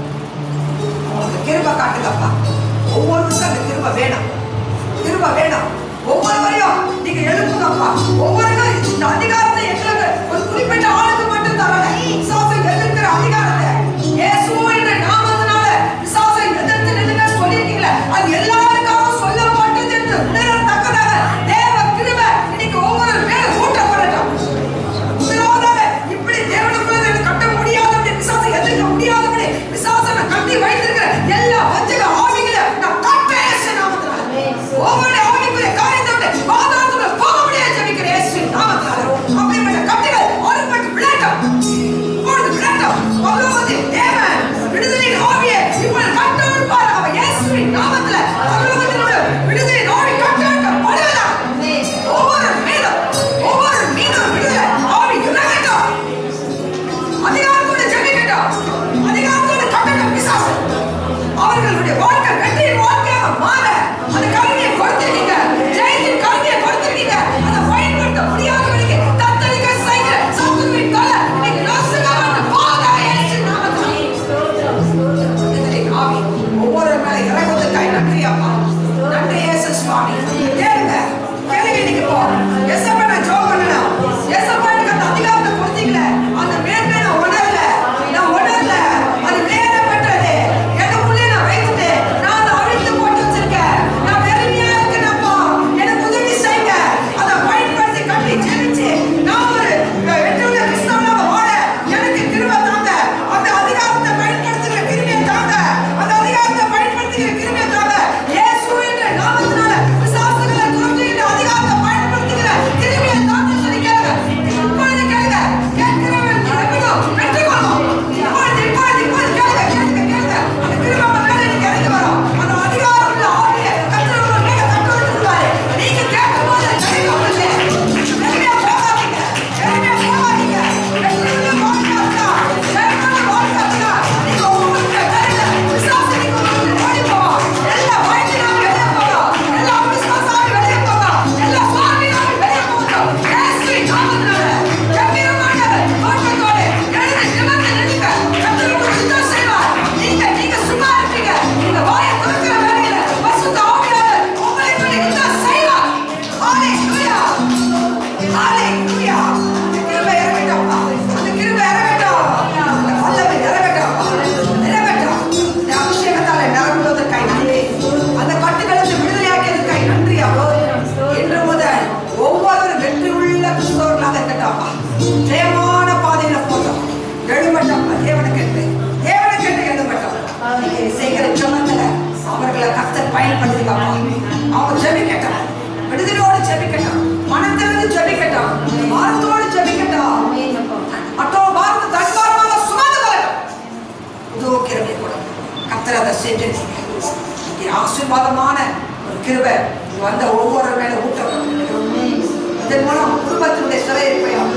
அவங்களுக்கு கிருப காட்டுங்கப்பா ஒவ்வொருத்தருக்கும் அந்த கிருப வேணும் கிருப வேணும் ஒவ்வொருவரையும் நீங்க எழுப்புங்கப்பா ஒவ்வொருக்கும் இந்த அதிகாரத்தை எங்களுக்கு ஒரு குறிப்பிட்ட ஆளுக்கு மட்டும் தரல விசுவாசை எதிர்க்கிற அதிகாரத்தை இயேசு என்ற நாமத்தினால விசுவாசை எதிர்த்து நின்னுங்க சொல்லியிருக்கீங்களே அது எல்லாருக்காகவும் சொல்ல மாட்டேது என்று உணரத்தக்கதாக தேவ கிருபை இன்னைக்கு ஒவ்வொரு மேல ஊட்டப்படட்டும் முதலாவதாக இப்படி தேவனுக்குள்ள எனக்கு கட்ட முடியாதபடி விசுவாசை எதிர்க்க முடியாதபடி விசுவாசனை கட்டி வைத்திருக்கிற எல்லா வஞ்சக ஆவிகளை நான் கட்ட இயேசு நாமத்தினால ஒவ்வொரு ஆவிக்குரிய காரியத்தை விட்டு பாதாளத்துக்குள்ள போக முடியாது ஜெபிக்கிற இயேசு நாமத்தினால அப்படிப்பட்ட கட்டுகள் அறுபட்டு விளட்டும் இப்பொழுது விளட்டும் பரலோகத்தில் தேவன் விடுதலையின் ஆவியை இப்பொழுது கட்டவும் பாரு அவன் இயேசுவின் நாமத்தில பரலோகத்தில் உள்ள விடுதலையின் ஆவி கட்டவும் படுவதா ஒவ்வொரு மீதும் ஒவ்வொரு மீதும் விடுதலை ஆவி இறங்கட்டும் அதிகாரத்தோட ஜெபிக்கட்டும் அதிகாரத்தோட கட்டட்டும் பிசாசு அவர்களுடைய வாழ்க்கை வெற்றியின் வாழ்க்கையாக மாற அந்த கருவியை கொடுத்திருக்கீங்க ஜெயத்தின் கருவியை கொடுத்திருக்கீங்க அதை பயன்படுத்த முடியாதவர்களுக்கு தத்தளிக்க செய்கிற சத்துருவின் தலை இன்னைக்கு நாசகமான போக இயேசு நாமத்தில் விடுதலை ஆவி ஒவ்வொரு மேல இறங்குவதற்காய் நன்றி அப்பா நன்றி இயேசு சுவாமி கேளுங்க கேளுங்க இன்னைக்கு போ எசப்பா நான் ஜோம் பண்ணணும் எசப்பா எனக்கு அந்த அதிகாரத்தை கொடுத்தீங்களே அந்த மேன்மை நான் உணரல நான் உணரல அது மேல பெற்றது எனக்குள்ளே நான் வைத்துட்டேன் நான் அதை அழித்து போட்டு வச்சிருக்கேன் நான் வெறுமையா இருக்கேனப்பா எனக்கு உதவி செய்யுங்க அதை பயன்படுத்தி கட்டி ஜெபிச்சு நான் ஒரு வெற்றியுள்ள கிறிஸ்தவனாக வாழ எனக்கு கிருபை தாங்க அந்த அதிகாரத்தை பயன்படுத்துகிற கிருபையை தாங்க அந்த அதிகாரத்தை பயன்படுத்துகிற கிருபையை தாங்க இயேசு என்ற நாமத்தினால விசுவாசிகளை துரத்துகிற அதிகாரத்தை பயன்படுத்துகிற கிருபையை தாங்க சொல்லி கேளுங்க இப்பொழுது கேளுங்க கேட்கிறவன் கிருபையும் பெற்றுக்கொள்ளும் இப்பொழுது இப்பொழுது இப்பொழுது கேளுங்க கேளுங்க கேளுங்க அந்த கிருபை உங்க மேல இன்னைக்கு இறங்கி வரும் அந்த அதிகாரம் உள்ள ஆவியை கர்த்தர் உங்க மேல தக்க வச்சிருக்காரு நீங்க கேட்கும்போது அது கிடைக்கும் உங்களுக்கு எளிமையா போகாதீங்க எளிமையா போகாதீங்க வெற்றியுள்ள வாழ்க்கை இருந்தா, ஜெயமான வாழ்க்கை இருந்தா, நீங்க உங்களுக்கு வேலையில விசுவாசம் நீங்க உங்களுக்கு ஓடி போகும். எல்லா பயத்தினாலும் வெளியே போகும். எல்லா அவிசுவாசமும் வெளியே போகும். எல்லா சுவாமினாலும் வெளியே போகும். இயேசுவின் நாமத்தினால கம்பீரமான தோற்றத்தோடு எழுந்து நிமிர்ந்து நில்லுங்க. கர்த்தர் உங்களுக்கு யுத்தம் செய்வார். நீங்க நீங்க சும்மா இருப்பீங்க. நீங்க வாயை திறக்கிற வேலையில பரிசுத்த ஆவியானவர் உங்களை கொண்டு யுத்தம் செய்வார். ஹalleluya. ஹalleluya. அந்த கிருபை இறங்கட்டும். அந்த கிருபை இறங்கட்டும். அந்த வல்லமை இறங்கட்டும். இறங்கட்டும். இந்த அபிஷேகத்தாலே நிரம்புவதற்காய் நன்றி. அந்த கட்டுகளுக்கு விடுதலையாக்கியதற்காய் நன்றி அப்பா. இன்று முதல் ஒவ்வொரு வெற்றி உள்ள கிறிஸ்தவர்களாக இருக்கட்டும் அப்பா. ஜெயமான பாதையில போட்டோம் எழுமட்டம் தேவனுக்கென்று தேவனுக்கென்று எழுமட்டம் நீங்க செய்கிற ஜெபத்துல அவர்களை கர்த்தர் பயன்படுத்திக்கப்பா அவங்க ஜெபிக்கட்டும் விடுதலோடு ஜெபிக்கட்டும் மனத்திலிருந்து ஜெபிக்கட்டும் வாரத்தோடு ஜெபிக்கட்டும் மற்றோ பாரத தன்பாரமாக சுமந்து கொள்ளட்டும் புது கிருபை கொடும் கர்த்தர் அதை செஞ்சிருக்கீங்க இன்னைக்கு ஆசீர்வாதமான ஒரு கிருபை வந்த ஒவ்வொரு மேல ஊட்டப்பட்டு இதன் மூலம் குடும்பத்தினுடைய சிறையிருப்பை